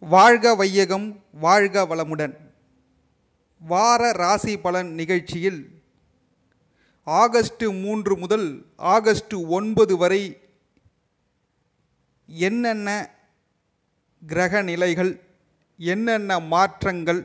வாழ்க வையகம் வாழ்க வளமுடன் வார ராசி பலன் நிகழ்ச்சியில் ஆகஸ்ட் மூன்று முதல் ஆகஸ்ட் ஒன்பது வரை என்னென்ன கிரக நிலைகள் என்னென்ன மாற்றங்கள்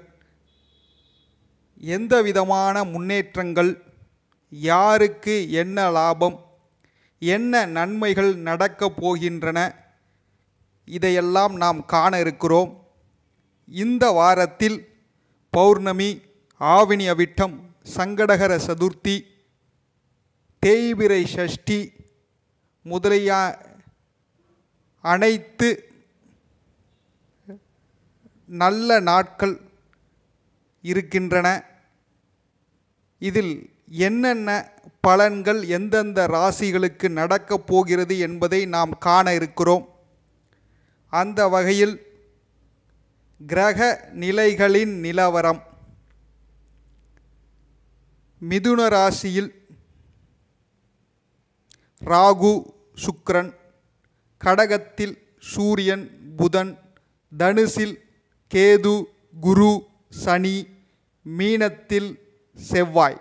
எந்த விதமான முன்னேற்றங்கள் யாருக்கு என்ன லாபம் என்ன நன்மைகள் நடக்கப் போகின்றன இதையெல்லாம் நாம் காண இருக்கிறோம் இந்த வாரத்தில் பௌர்ணமி ஆவினி அவிட்டம் சங்கடகர சதுர்த்தி தேய்பிரை சஷ்டி முதலிய அனைத்து நல்ல நாட்கள் இருக்கின்றன இதில் என்னென்ன பலன்கள் எந்தெந்த ராசிகளுக்கு நடக்கப் போகிறது என்பதை நாம் காண இருக்கிறோம் அந்த வகையில் கிரக நிலைகளின் நிலவரம் மிதுன ராசியில் ராகு சுக்கிரன் கடகத்தில் சூரியன் புதன் தனுசில் கேது குரு சனி மீனத்தில் செவ்வாய்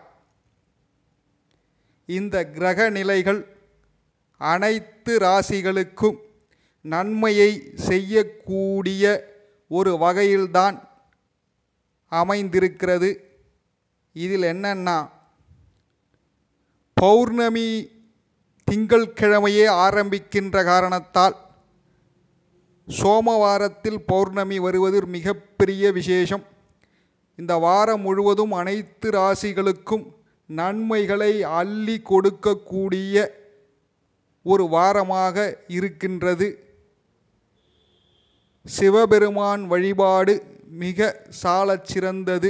இந்த கிரக நிலைகள் அனைத்து ராசிகளுக்கும் நன்மையை செய்யக்கூடிய ஒரு வகையில்தான் அமைந்திருக்கிறது இதில் என்னன்னா பௌர்ணமி திங்கள்கிழமையே ஆரம்பிக்கின்ற காரணத்தால் சோமவாரத்தில் பௌர்ணமி வருவது மிகப்பெரிய விசேஷம் இந்த வாரம் முழுவதும் அனைத்து ராசிகளுக்கும் நன்மைகளை அள்ளி கொடுக்கக்கூடிய ஒரு வாரமாக இருக்கின்றது சிவபெருமான் வழிபாடு மிக சாலச் சிறந்தது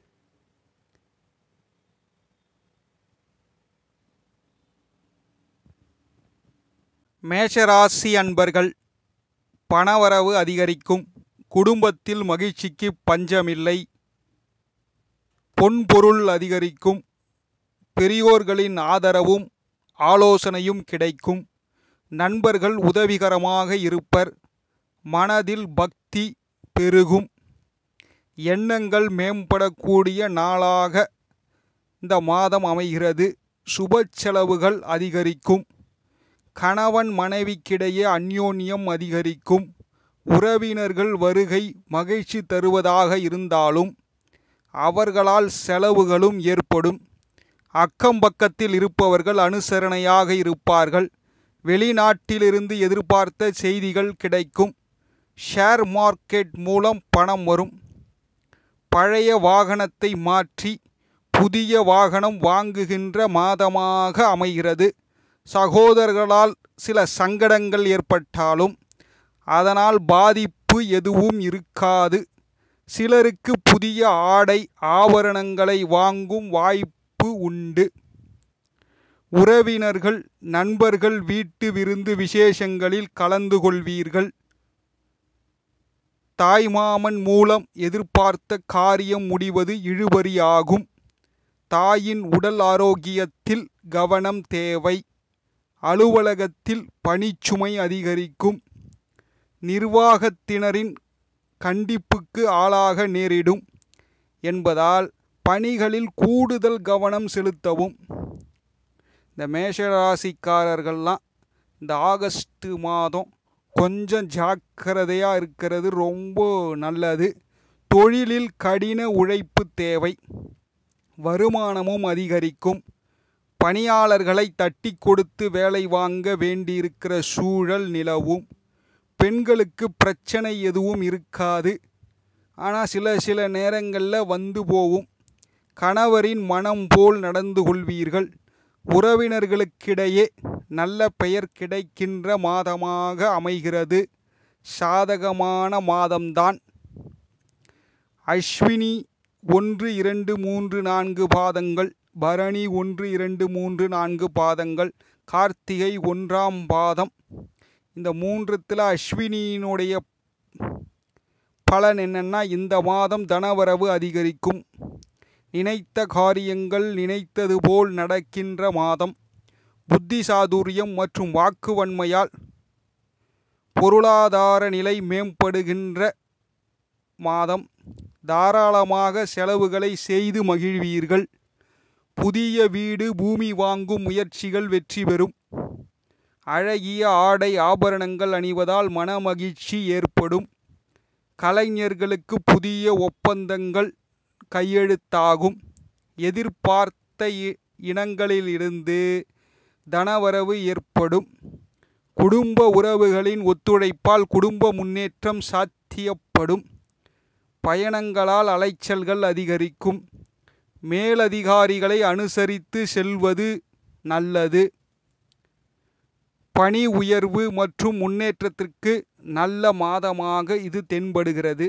மேஷராசி அன்பர்கள் பணவரவு அதிகரிக்கும் குடும்பத்தில் மகிழ்ச்சிக்கு பஞ்சமில்லை பொன்பொருள் அதிகரிக்கும் பெரியோர்களின் ஆதரவும் ஆலோசனையும் கிடைக்கும் நண்பர்கள் உதவிகரமாக இருப்பர் மனதில் பக்தி பெருகும் எண்ணங்கள் மேம்படக்கூடிய நாளாக இந்த மாதம் அமைகிறது சுப செலவுகள் அதிகரிக்கும் கணவன் மனைவிக்கிடையே அந்யோன்யம் அதிகரிக்கும் உறவினர்கள் வருகை மகிழ்ச்சி தருவதாக இருந்தாலும் அவர்களால் செலவுகளும் ஏற்படும் அக்கம் பக்கத்தில் இருப்பவர்கள் அனுசரணையாக இருப்பார்கள் வெளிநாட்டிலிருந்து எதிர்பார்த்த செய்திகள் கிடைக்கும் ஷேர் மார்க்கெட் மூலம் பணம் வரும் பழைய வாகனத்தை மாற்றி புதிய வாகனம் வாங்குகின்ற மாதமாக அமைகிறது சகோதரர்களால் சில சங்கடங்கள் ஏற்பட்டாலும் அதனால் பாதிப்பு எதுவும் இருக்காது சிலருக்கு புதிய ஆடை ஆபரணங்களை வாங்கும் வாய்ப்பு உண்டு உறவினர்கள் நண்பர்கள் வீட்டு விருந்து விசேஷங்களில் கலந்து கொள்வீர்கள் தாய்மாமன் மூலம் எதிர்பார்த்த காரியம் முடிவது இழுபறியாகும் தாயின் உடல் ஆரோக்கியத்தில் கவனம் தேவை அலுவலகத்தில் பணிச்சுமை அதிகரிக்கும் நிர்வாகத்தினரின் கண்டிப்புக்கு ஆளாக நேரிடும் என்பதால் பணிகளில் கூடுதல் கவனம் செலுத்தவும் இந்த மேஷராசிக்காரர்கள்லாம் இந்த ஆகஸ்ட் மாதம் கொஞ்சம் ஜாக்கிரதையாக இருக்கிறது ரொம்ப நல்லது தொழிலில் கடின உழைப்பு தேவை வருமானமும் அதிகரிக்கும் பணியாளர்களை தட்டி கொடுத்து வேலை வாங்க வேண்டியிருக்கிற சூழல் நிலவும் பெண்களுக்கு பிரச்சனை எதுவும் இருக்காது ஆனால் சில சில நேரங்களில் வந்து போகும் கணவரின் மனம் போல் நடந்து கொள்வீர்கள் உறவினர்களுக்கிடையே நல்ல பெயர் கிடைக்கின்ற மாதமாக அமைகிறது சாதகமான மாதம்தான் அஸ்வினி ஒன்று இரண்டு மூன்று நான்கு பாதங்கள் பரணி ஒன்று இரண்டு மூன்று நான்கு பாதங்கள் கார்த்திகை ஒன்றாம் பாதம் இந்த மூன்றுத்தில் அஸ்வினியினுடைய பலன் என்னன்னா இந்த மாதம் தனவரவு அதிகரிக்கும் நினைத்த காரியங்கள் நினைத்தது போல் நடக்கின்ற மாதம் புத்தி சாதுரியம் மற்றும் வாக்குவன்மையால் பொருளாதார நிலை மேம்படுகின்ற மாதம் தாராளமாக செலவுகளை செய்து மகிழ்வீர்கள் புதிய வீடு பூமி வாங்கும் முயற்சிகள் வெற்றி பெறும் அழகிய ஆடை ஆபரணங்கள் அணிவதால் மனமகிழ்ச்சி ஏற்படும் கலைஞர்களுக்கு புதிய ஒப்பந்தங்கள் கையெழுத்தாகும் எதிர்பார்த்த இ- இனங்களிலிருந்து தனவரவு ஏற்படும் குடும்ப உறவுகளின் ஒத்துழைப்பால் குடும்ப முன்னேற்றம் சாத்தியப்படும் பயணங்களால் அலைச்சல்கள் அதிகரிக்கும் மேலதிகாரிகளை அனுசரித்து செல்வது நல்லது பணி உயர்வு மற்றும் முன்னேற்றத்திற்கு நல்ல மாதமாக இது தென்படுகிறது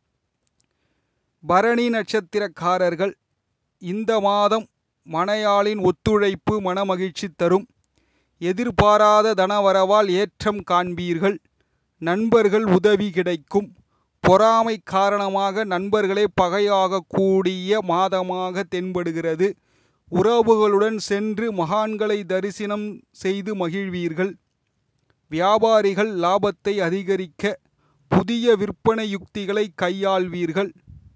பரணி நட்சத்திரக்காரர்கள் இந்த மாதம் மனையாளின் ஒத்துழைப்பு மனமகிழ்ச்சி தரும் எதிர்பாராத தனவரவால் ஏற்றம் காண்பீர்கள் நண்பர்கள் உதவி கிடைக்கும் பொறாமை காரணமாக நண்பர்களே பகையாக கூடிய மாதமாக தென்படுகிறது உறவுகளுடன் சென்று மகான்களை தரிசனம் செய்து மகிழ்வீர்கள் வியாபாரிகள் லாபத்தை அதிகரிக்க புதிய விற்பனை யுக்திகளை கையாள்வீர்கள்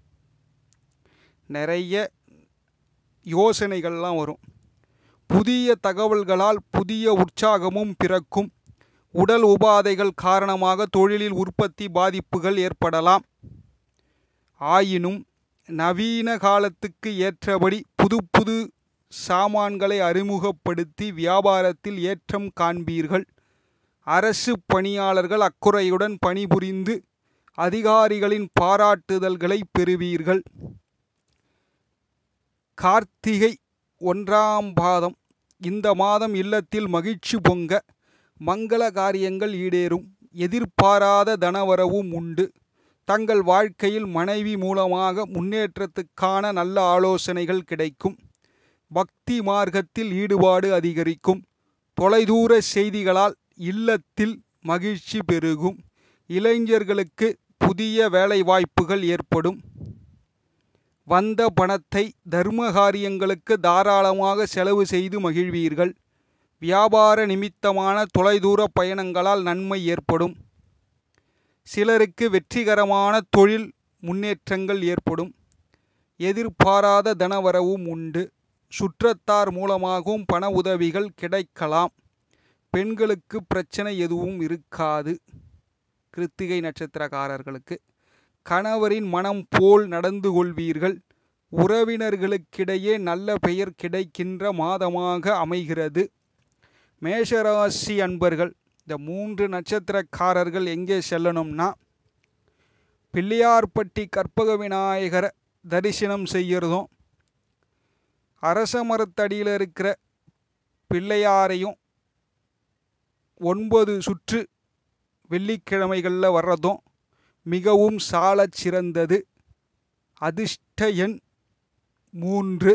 நிறைய யோசனைகள்லாம் வரும் புதிய தகவல்களால் புதிய உற்சாகமும் பிறக்கும் உடல் உபாதைகள் காரணமாக தொழிலில் உற்பத்தி பாதிப்புகள் ஏற்படலாம் ஆயினும் நவீன காலத்துக்கு ஏற்றபடி புது புது சாமான்களை அறிமுகப்படுத்தி வியாபாரத்தில் ஏற்றம் காண்பீர்கள் அரசு பணியாளர்கள் அக்குறையுடன் பணிபுரிந்து அதிகாரிகளின் பாராட்டுதல்களை பெறுவீர்கள் கார்த்திகை ஒன்றாம் பாதம் இந்த மாதம் இல்லத்தில் மகிழ்ச்சி பொங்க மங்கள காரியங்கள் ஈடேறும் எதிர்பாராத தனவரவும் உண்டு தங்கள் வாழ்க்கையில் மனைவி மூலமாக முன்னேற்றத்துக்கான நல்ல ஆலோசனைகள் கிடைக்கும் பக்தி மார்க்கத்தில் ஈடுபாடு அதிகரிக்கும் தொலைதூர செய்திகளால் இல்லத்தில் மகிழ்ச்சி பெருகும் இளைஞர்களுக்கு புதிய வேலைவாய்ப்புகள் ஏற்படும் வந்த பணத்தை தர்ம காரியங்களுக்கு தாராளமாக செலவு செய்து மகிழ்வீர்கள் வியாபார நிமித்தமான தொலைதூர பயணங்களால் நன்மை ஏற்படும் சிலருக்கு வெற்றிகரமான தொழில் முன்னேற்றங்கள் ஏற்படும் எதிர்பாராத தனவரவும் உண்டு சுற்றத்தார் மூலமாகவும் பண உதவிகள் கிடைக்கலாம் பெண்களுக்கு பிரச்சனை எதுவும் இருக்காது கிருத்திகை நட்சத்திரக்காரர்களுக்கு கணவரின் மனம் போல் நடந்து கொள்வீர்கள் உறவினர்களுக்கிடையே நல்ல பெயர் கிடைக்கின்ற மாதமாக அமைகிறது மேஷராசி அன்பர்கள் இந்த மூன்று நட்சத்திரக்காரர்கள் எங்கே செல்லணும்னா பிள்ளையார்பட்டி கற்பக விநாயகரை தரிசனம் செய்கிறதும் அரச மரத்தடியில் இருக்கிற பிள்ளையாரையும் ஒன்பது சுற்று வெள்ளிக்கிழமைகளில் வர்றதும் மிகவும் சாலச் சிறந்தது அதிர்ஷ்ட எண் மூன்று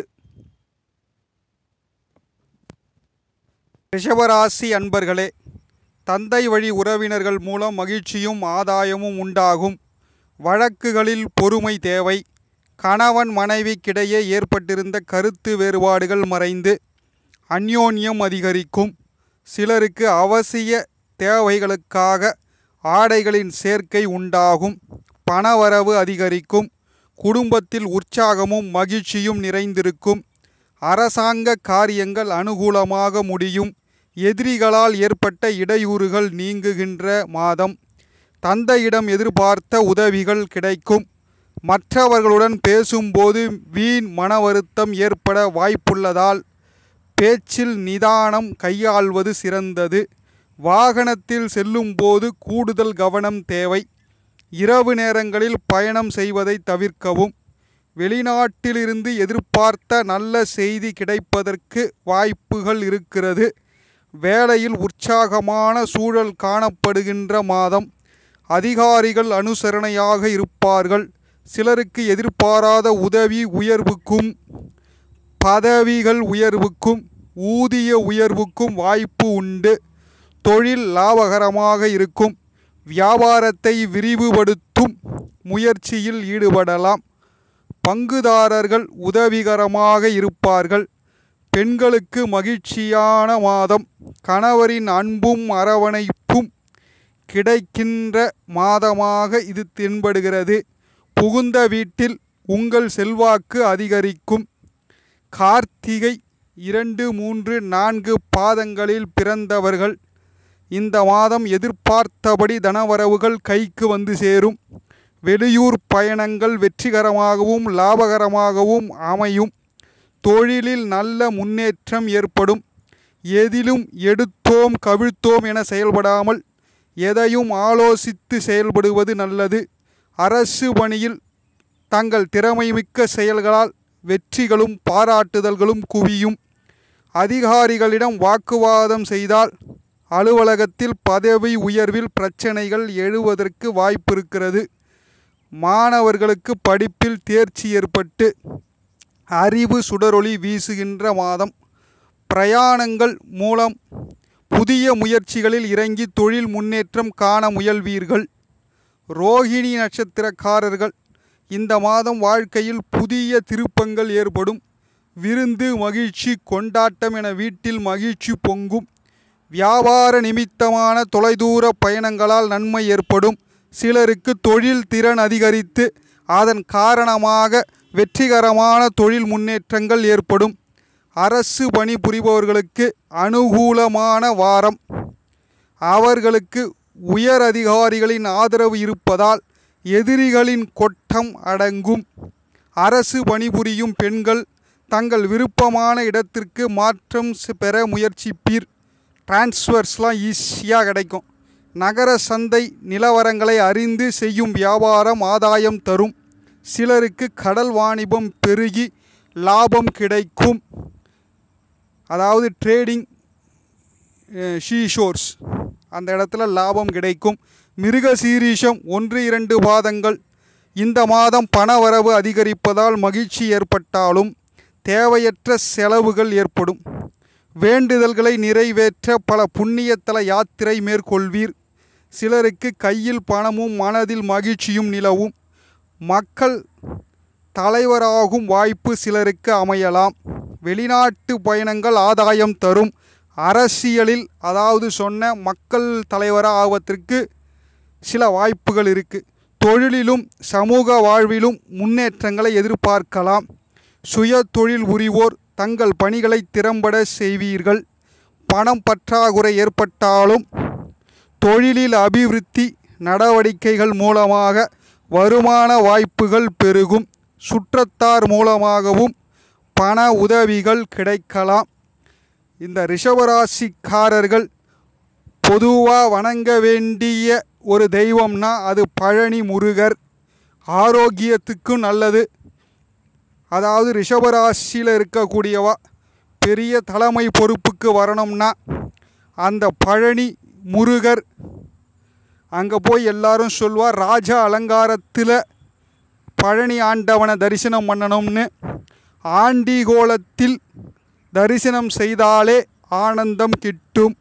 ரிஷபராசி அன்பர்களே தந்தை வழி உறவினர்கள் மூலம் மகிழ்ச்சியும் ஆதாயமும் உண்டாகும் வழக்குகளில் பொறுமை தேவை கணவன் மனைவிக்கிடையே ஏற்பட்டிருந்த கருத்து வேறுபாடுகள் மறைந்து அந்யோன்யம் அதிகரிக்கும் சிலருக்கு அவசிய தேவைகளுக்காக ஆடைகளின் சேர்க்கை உண்டாகும் பணவரவு அதிகரிக்கும் குடும்பத்தில் உற்சாகமும் மகிழ்ச்சியும் நிறைந்திருக்கும் அரசாங்க காரியங்கள் அனுகூலமாக முடியும் எதிரிகளால் ஏற்பட்ட இடையூறுகள் நீங்குகின்ற மாதம் தந்தையிடம் எதிர்பார்த்த உதவிகள் கிடைக்கும் மற்றவர்களுடன் பேசும்போது வீண் மன வருத்தம் ஏற்பட வாய்ப்புள்ளதால் பேச்சில் நிதானம் கையாள்வது சிறந்தது வாகனத்தில் செல்லும்போது கூடுதல் கவனம் தேவை இரவு நேரங்களில் பயணம் செய்வதை தவிர்க்கவும் வெளிநாட்டிலிருந்து எதிர்பார்த்த நல்ல செய்தி கிடைப்பதற்கு வாய்ப்புகள் இருக்கிறது வேலையில் உற்சாகமான சூழல் காணப்படுகின்ற மாதம் அதிகாரிகள் அனுசரணையாக இருப்பார்கள் சிலருக்கு எதிர்பாராத உதவி உயர்வுக்கும் பதவிகள் உயர்வுக்கும் ஊதிய உயர்வுக்கும் வாய்ப்பு உண்டு தொழில் லாபகரமாக இருக்கும் வியாபாரத்தை விரிவுபடுத்தும் முயற்சியில் ஈடுபடலாம் பங்குதாரர்கள் உதவிகரமாக இருப்பார்கள் பெண்களுக்கு மகிழ்ச்சியான மாதம் கணவரின் அன்பும் அரவணைப்பும் கிடைக்கின்ற மாதமாக இது தென்படுகிறது புகுந்த வீட்டில் உங்கள் செல்வாக்கு அதிகரிக்கும் கார்த்திகை இரண்டு மூன்று நான்கு பாதங்களில் பிறந்தவர்கள் இந்த மாதம் எதிர்பார்த்தபடி தனவரவுகள் கைக்கு வந்து சேரும் வெளியூர் பயணங்கள் வெற்றிகரமாகவும் லாபகரமாகவும் அமையும் தொழிலில் நல்ல முன்னேற்றம் ஏற்படும் எதிலும் எடுத்தோம் கவிழ்த்தோம் என செயல்படாமல் எதையும் ஆலோசித்து செயல்படுவது நல்லது அரசு பணியில் தங்கள் திறமைமிக்க செயல்களால் வெற்றிகளும் பாராட்டுதல்களும் குவியும் அதிகாரிகளிடம் வாக்குவாதம் செய்தால் அலுவலகத்தில் பதவி உயர்வில் பிரச்சனைகள் எழுவதற்கு வாய்ப்பிருக்கிறது மாணவர்களுக்கு படிப்பில் தேர்ச்சி ஏற்பட்டு அறிவு சுடரொளி வீசுகின்ற மாதம் பிரயாணங்கள் மூலம் புதிய முயற்சிகளில் இறங்கி தொழில் முன்னேற்றம் காண முயல்வீர்கள் ரோகிணி நட்சத்திரக்காரர்கள் இந்த மாதம் வாழ்க்கையில் புதிய திருப்பங்கள் ஏற்படும் விருந்து மகிழ்ச்சி கொண்டாட்டம் என வீட்டில் மகிழ்ச்சி பொங்கும் வியாபார நிமித்தமான தொலைதூர பயணங்களால் நன்மை ஏற்படும் சிலருக்கு தொழில் திறன் அதிகரித்து அதன் காரணமாக வெற்றிகரமான தொழில் முன்னேற்றங்கள் ஏற்படும் அரசு பணி புரிபவர்களுக்கு அனுகூலமான வாரம் அவர்களுக்கு உயர் அதிகாரிகளின் ஆதரவு இருப்பதால் எதிரிகளின் கொட்டம் அடங்கும் அரசு பணிபுரியும் பெண்கள் தங்கள் விருப்பமான இடத்திற்கு மாற்றம் செ- பெற முயற்சிப்பீர் டிரான்ஸ்ஃபர்ஸ்லாம் ஈஸியாக கிடைக்கும் நகர சந்தை நிலவரங்களை அறிந்து செய்யும் வியாபாரம் ஆதாயம் தரும் சிலருக்கு கடல் வாணிபம் பெருகி லாபம் கிடைக்கும் அதாவது ட்ரேடிங் ஷீஷோர்ஸ் அந்த இடத்துல லாபம் கிடைக்கும் மிருக சீரீஷம் ஒன்று இரண்டு பாதங்கள் இந்த மாதம் பணவரவு அதிகரிப்பதால் மகிழ்ச்சி ஏற்பட்டாலும் தேவையற்ற செலவுகள் ஏற்படும் வேண்டுதல்களை நிறைவேற்ற பல புண்ணியத்தல யாத்திரை மேற்கொள்வீர் சிலருக்கு கையில் பணமும் மனதில் மகிழ்ச்சியும் நிலவும் மக்கள் தலைவராகும் வாய்ப்பு சிலருக்கு அமையலாம் வெளிநாட்டு பயணங்கள் ஆதாயம் தரும் அரசியலில் அதாவது சொன்ன மக்கள் தலைவராக ஆவதற்கு சில வாய்ப்புகள் இருக்குது தொழிலிலும் சமூக வாழ்விலும் முன்னேற்றங்களை எதிர்பார்க்கலாம் சுய தொழில் புரிவோர் தங்கள் பணிகளை திறம்பட செய்வீர்கள் பணம் பற்றாக்குறை ஏற்பட்டாலும் தொழிலில் அபிவிருத்தி நடவடிக்கைகள் மூலமாக வருமான வாய்ப்புகள் பெருகும் சுற்றத்தார் மூலமாகவும் பண உதவிகள் கிடைக்கலாம் இந்த ரிஷபராசிக்காரர்கள் பொதுவாக வணங்க வேண்டிய ஒரு தெய்வம்னா அது பழனி முருகர் ஆரோக்கியத்துக்கும் நல்லது அதாவது ரிஷபராசியில் இருக்கக்கூடியவா பெரிய தலைமை பொறுப்புக்கு வரணும்னா அந்த பழனி முருகர் அங்கே போய் எல்லாரும் சொல்வார் ராஜ அலங்காரத்தில் பழனி ஆண்டவனை தரிசனம் பண்ணணும்னு ஆண்டிகோலத்தில் தரிசனம் செய்தாலே ஆனந்தம் கிட்டும்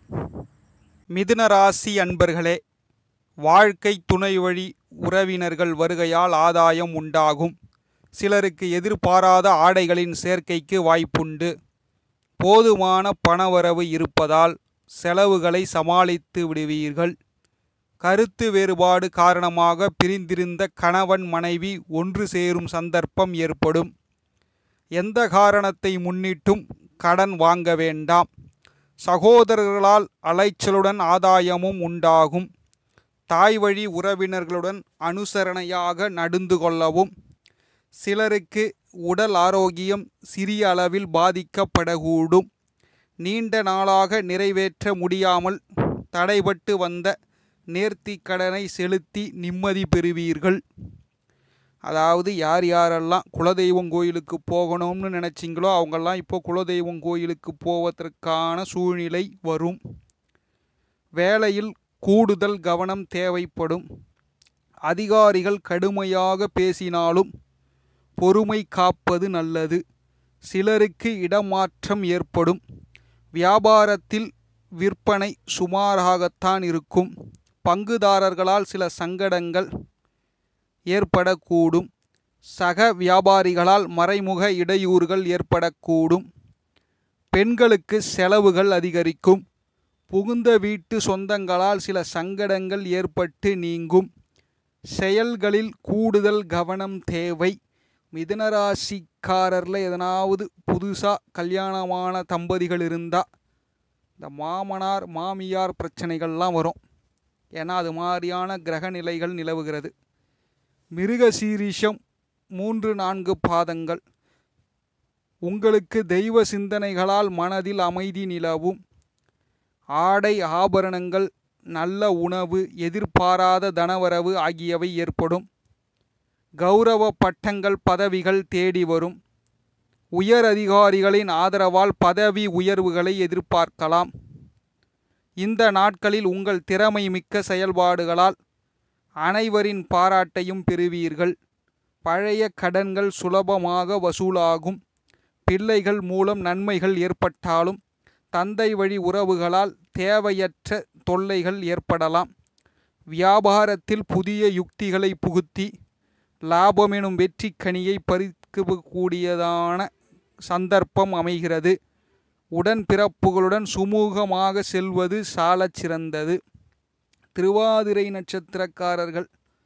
மிதுன ராசி அன்பர்களே வாழ்க்கை துணை வழி உறவினர்கள் வருகையால் ஆதாயம் உண்டாகும் சிலருக்கு எதிர்பாராத ஆடைகளின் சேர்க்கைக்கு வாய்ப்புண்டு போதுமான பணவரவு இருப்பதால் செலவுகளை சமாளித்து விடுவீர்கள் கருத்து வேறுபாடு காரணமாக பிரிந்திருந்த கணவன் மனைவி ஒன்று சேரும் சந்தர்ப்பம் ஏற்படும் எந்த காரணத்தை முன்னிட்டும் கடன் வாங்க வேண்டாம் சகோதரர்களால் அலைச்சலுடன் ஆதாயமும் உண்டாகும் தாய் வழி உறவினர்களுடன் அனுசரணையாக நடந்து கொள்ளவும் சிலருக்கு உடல் ஆரோக்கியம் சிறிய அளவில் பாதிக்கப்படக்கூடும் நீண்ட நாளாக நிறைவேற்ற முடியாமல் தடைபட்டு வந்த நேர்த்திக் கடனை செலுத்தி நிம்மதி பெறுவீர்கள் அதாவது யார் யாரெல்லாம் குலதெய்வம் கோயிலுக்கு போகணும்னு நினச்சிங்களோ அவங்கெல்லாம் இப்போ குலதெய்வம் கோயிலுக்கு போவதற்கான சூழ்நிலை வரும் வேலையில் கூடுதல் கவனம் தேவைப்படும் அதிகாரிகள் கடுமையாக பேசினாலும் பொறுமை காப்பது நல்லது சிலருக்கு இடமாற்றம் ஏற்படும் வியாபாரத்தில் விற்பனை சுமாராகத்தான் இருக்கும் பங்குதாரர்களால் சில சங்கடங்கள் ஏற்படக்கூடும் சக வியாபாரிகளால் மறைமுக இடையூறுகள் ஏற்படக்கூடும் பெண்களுக்கு செலவுகள் அதிகரிக்கும் புகுந்த வீட்டு சொந்தங்களால் சில சங்கடங்கள் ஏற்பட்டு நீங்கும் செயல்களில் கூடுதல் கவனம் தேவை மிதுனராசிக்காரரில் எதனாவது புதுசாக கல்யாணமான தம்பதிகள் இருந்தால் இந்த மாமனார் மாமியார் பிரச்சனைகள்லாம் வரும் ஏன்னா அது மாதிரியான கிரக நிலைகள் நிலவுகிறது மிருக சீரிஷம் மூன்று நான்கு பாதங்கள் உங்களுக்கு தெய்வ சிந்தனைகளால் மனதில் அமைதி நிலவும் ஆடை ஆபரணங்கள் நல்ல உணவு எதிர்பாராத தனவரவு ஆகியவை ஏற்படும் கௌரவ பட்டங்கள் பதவிகள் தேடி வரும் உயர் அதிகாரிகளின் ஆதரவால் பதவி உயர்வுகளை எதிர்பார்க்கலாம் இந்த நாட்களில் உங்கள் திறமை மிக்க செயல்பாடுகளால் அனைவரின் பாராட்டையும் பெறுவீர்கள் பழைய கடன்கள் சுலபமாக வசூலாகும் பிள்ளைகள் மூலம் நன்மைகள் ஏற்பட்டாலும் தந்தை வழி உறவுகளால் தேவையற்ற தொல்லைகள் ஏற்படலாம் வியாபாரத்தில் புதிய யுக்திகளை புகுத்தி லாபமெனும் வெற்றி கனியை பறிக்கக்கூடியதான சந்தர்ப்பம் அமைகிறது உடன்பிறப்புகளுடன் சுமூகமாக செல்வது சாலச் சிறந்தது திருவாதிரை நட்சத்திரக்காரர்கள்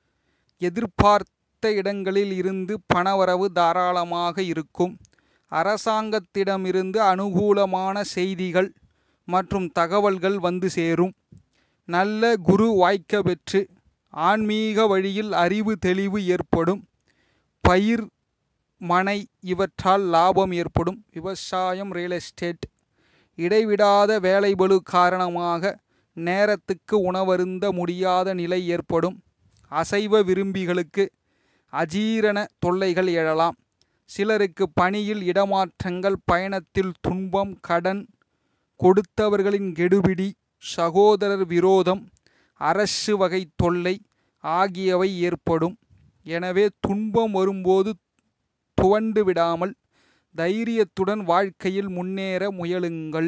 எதிர்பார்த்த இடங்களில் இருந்து பணவரவு தாராளமாக இருக்கும் அரசாங்கத்திடமிருந்து அனுகூலமான செய்திகள் மற்றும் தகவல்கள் வந்து சேரும் நல்ல குரு வாய்க்க பெற்று ஆன்மீக வழியில் அறிவு தெளிவு ஏற்படும் பயிர் மனை இவற்றால் லாபம் ஏற்படும் விவசாயம் ரியல் எஸ்டேட் இடைவிடாத வேலைபளு காரணமாக நேரத்துக்கு உணவருந்த முடியாத நிலை ஏற்படும் அசைவ விரும்பிகளுக்கு அஜீரண தொல்லைகள் எழலாம் சிலருக்கு பணியில் இடமாற்றங்கள் பயணத்தில் துன்பம் கடன் கொடுத்தவர்களின் கெடுபிடி சகோதரர் விரோதம் அரசு வகை தொல்லை ஆகியவை ஏற்படும் எனவே துன்பம் வரும்போது துவண்டு விடாமல் தைரியத்துடன் வாழ்க்கையில் முன்னேற முயலுங்கள்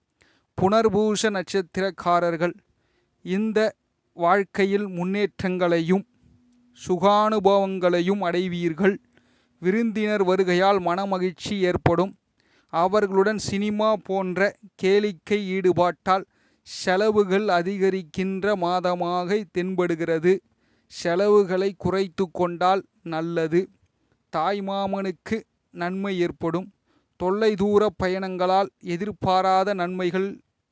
புனர்பூச நட்சத்திரக்காரர்கள் இந்த வாழ்க்கையில் முன்னேற்றங்களையும் சுகானுபவங்களையும் அடைவீர்கள் விருந்தினர் வருகையால் மனமகிழ்ச்சி ஏற்படும் அவர்களுடன் சினிமா போன்ற கேளிக்கை ஈடுபாட்டால் செலவுகள் அதிகரிக்கின்ற மாதமாக தென்படுகிறது செலவுகளை குறைத்து கொண்டால் நல்லது தாய்மாமனுக்கு நன்மை ஏற்படும் தொல்லைதூர பயணங்களால் எதிர்பாராத நன்மைகள்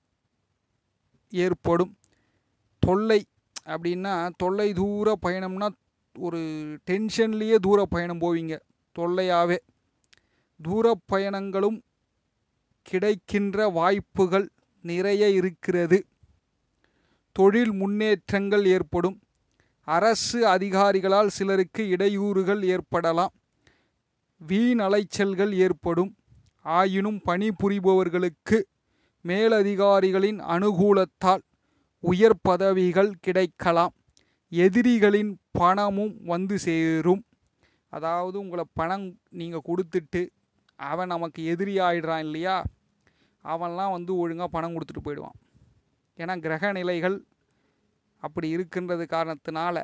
ஏற்படும் தொல்லை அப்படின்னா தொல்லை தூர பயணம்னா ஒரு டென்ஷன்லேயே தூர பயணம் போவீங்க தொல்லையாகவே தூர பயணங்களும் கிடைக்கின்ற வாய்ப்புகள் நிறைய இருக்கிறது தொழில் முன்னேற்றங்கள் ஏற்படும் அரசு அதிகாரிகளால் சிலருக்கு இடையூறுகள் ஏற்படலாம் வீண் அலைச்சல்கள் ஏற்படும் ஆயினும் பணிபுரிபவர்களுக்கு மேலதிகாரிகளின் அனுகூலத்தால் உயர் பதவிகள் கிடைக்கலாம் எதிரிகளின் பணமும் வந்து சேரும் அதாவது உங்களை பணம் நீங்கள் கொடுத்துட்டு அவன் நமக்கு எதிரி ஆயிடுறான் இல்லையா அவன்லாம் வந்து ஒழுங்காக பணம் கொடுத்துட்டு போயிடுவான் ஏன்னா கிரக நிலைகள் அப்படி இருக்கின்றது காரணத்தினால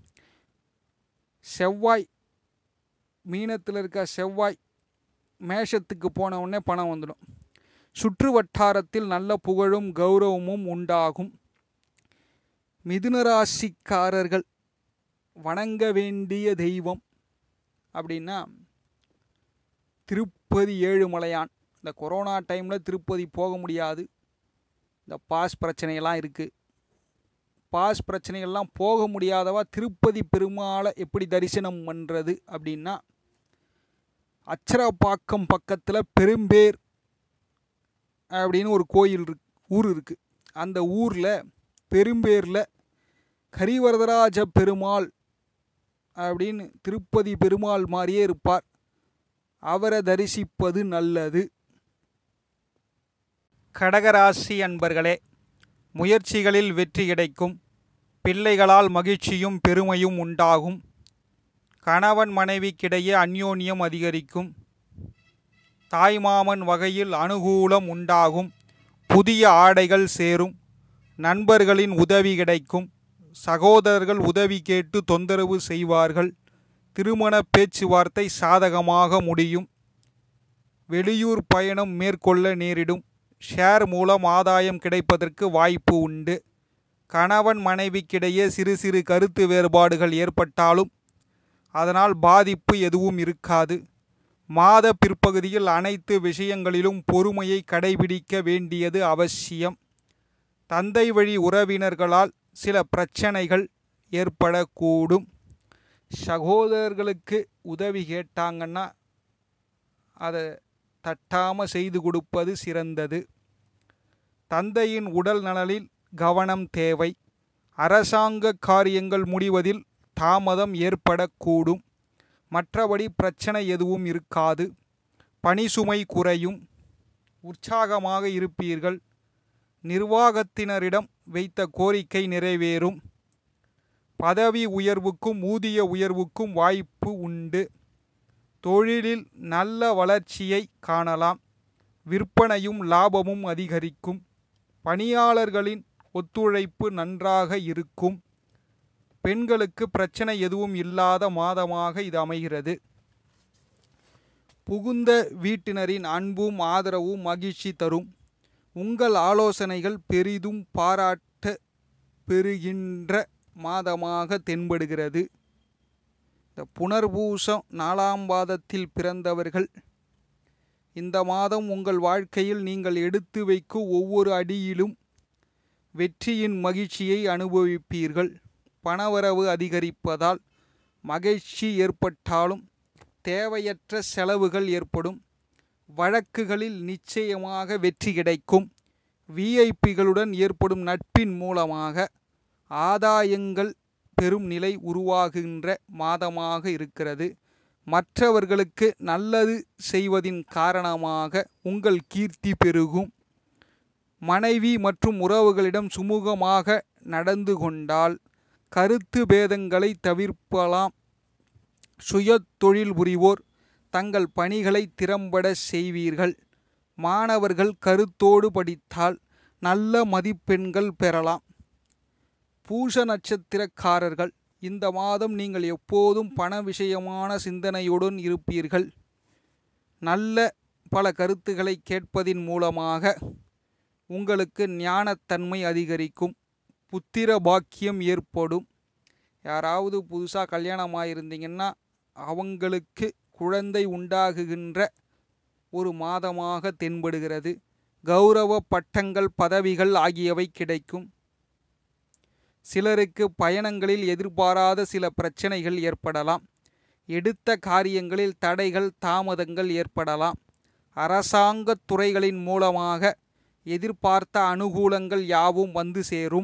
செவ்வாய் மீனத்தில் இருக்க செவ்வாய் மேஷத்துக்கு போன உடனே பணம் வந்துடும் சுற்று வட்டாரத்தில் நல்ல புகழும் கௌரவமும் உண்டாகும் மிதுனராசிக்காரர்கள் வணங்க வேண்டிய தெய்வம் அப்படின்னா திருப்பதி ஏழுமலையான் இந்த கொரோனா டைமில் திருப்பதி போக முடியாது இந்த பாஸ் பிரச்சனையெல்லாம் இருக்குது பாஸ் பிரச்சனைகள்லாம் போக முடியாதவா திருப்பதி பெருமாளை எப்படி தரிசனம் பண்ணுறது அப்படின்னா அச்சரப்பாக்கம் பக்கத்தில் பெரும்பேர் அப்படின்னு ஒரு கோயில் இருக்கு ஊர் இருக்குது அந்த ஊரில் பெரும்பேரில் கரிவரதராஜ பெருமாள் அப்படின்னு திருப்பதி பெருமாள் மாதிரியே இருப்பார் அவரை தரிசிப்பது நல்லது கடகராசி அன்பர்களே முயற்சிகளில் வெற்றி கிடைக்கும் பிள்ளைகளால் மகிழ்ச்சியும் பெருமையும் உண்டாகும் கணவன் மனைவிக்கிடையே அந்யோன்யம் அதிகரிக்கும் தாய்மாமன் வகையில் அனுகூலம் உண்டாகும் புதிய ஆடைகள் சேரும் நண்பர்களின் உதவி கிடைக்கும் சகோதரர்கள் உதவி கேட்டு தொந்தரவு செய்வார்கள் திருமண பேச்சுவார்த்தை சாதகமாக முடியும் வெளியூர் பயணம் மேற்கொள்ள நேரிடும் ஷேர் மூலம் ஆதாயம் கிடைப்பதற்கு வாய்ப்பு உண்டு கணவன் மனைவிக்கிடையே சிறு சிறு கருத்து வேறுபாடுகள் ஏற்பட்டாலும் அதனால் பாதிப்பு எதுவும் இருக்காது மாத பிற்பகுதியில் அனைத்து விஷயங்களிலும் பொறுமையை கடைபிடிக்க வேண்டியது அவசியம் தந்தை வழி உறவினர்களால் சில பிரச்சனைகள் ஏற்படக்கூடும் சகோதரர்களுக்கு உதவி கேட்டாங்கன்னா அதை தட்டாமல் செய்து கொடுப்பது சிறந்தது தந்தையின் உடல் நலனில் கவனம் தேவை அரசாங்க காரியங்கள் முடிவதில் தாமதம் ஏற்படக்கூடும் மற்றபடி பிரச்சனை எதுவும் இருக்காது பணி சுமை குறையும் உற்சாகமாக இருப்பீர்கள் நிர்வாகத்தினரிடம் வைத்த கோரிக்கை நிறைவேறும் பதவி உயர்வுக்கும் ஊதிய உயர்வுக்கும் வாய்ப்பு உண்டு தொழிலில் நல்ல வளர்ச்சியை காணலாம் விற்பனையும் லாபமும் அதிகரிக்கும் பணியாளர்களின் ஒத்துழைப்பு நன்றாக இருக்கும் பெண்களுக்கு பிரச்சனை எதுவும் இல்லாத மாதமாக இது அமைகிறது புகுந்த வீட்டினரின் அன்பும் ஆதரவும் மகிழ்ச்சி தரும் உங்கள் ஆலோசனைகள் பெரிதும் பாராட்ட பெறுகின்ற மாதமாக தென்படுகிறது இந்த புனர்பூசம் நாலாம் பாதத்தில் பிறந்தவர்கள் இந்த மாதம் உங்கள் வாழ்க்கையில் நீங்கள் எடுத்து வைக்கும் ஒவ்வொரு அடியிலும் வெற்றியின் மகிழ்ச்சியை அனுபவிப்பீர்கள் பணவரவு அதிகரிப்பதால் மகிழ்ச்சி ஏற்பட்டாலும் தேவையற்ற செலவுகள் ஏற்படும் வழக்குகளில் நிச்சயமாக வெற்றி கிடைக்கும் விஐபிகளுடன் ஏற்படும் நட்பின் மூலமாக ஆதாயங்கள் பெரும் நிலை உருவாகின்ற மாதமாக இருக்கிறது மற்றவர்களுக்கு நல்லது செய்வதின் காரணமாக உங்கள் கீர்த்தி பெருகும் மனைவி மற்றும் உறவுகளிடம் சுமூகமாக நடந்து கொண்டால் கருத்து பேதங்களை தவிர்க்கலாம் சுய தொழில் புரிவோர் தங்கள் பணிகளை திறம்பட செய்வீர்கள் மாணவர்கள் கருத்தோடு படித்தால் நல்ல மதிப்பெண்கள் பெறலாம் பூஷ நட்சத்திரக்காரர்கள் இந்த மாதம் நீங்கள் எப்போதும் பண விஷயமான சிந்தனையுடன் இருப்பீர்கள் நல்ல பல கருத்துக்களை கேட்பதின் மூலமாக உங்களுக்கு ஞானத்தன்மை அதிகரிக்கும் புத்திர பாக்கியம் ஏற்படும் யாராவது புதுசாக கல்யாணமாக இருந்தீங்கன்னா அவங்களுக்கு குழந்தை உண்டாகுகின்ற ஒரு மாதமாக தென்படுகிறது கௌரவ பட்டங்கள் பதவிகள் ஆகியவை கிடைக்கும் சிலருக்கு பயணங்களில் எதிர்பாராத சில பிரச்சனைகள் ஏற்படலாம் எடுத்த காரியங்களில் தடைகள் தாமதங்கள் ஏற்படலாம் அரசாங்க துறைகளின் மூலமாக எதிர்பார்த்த அனுகூலங்கள் யாவும் வந்து சேரும்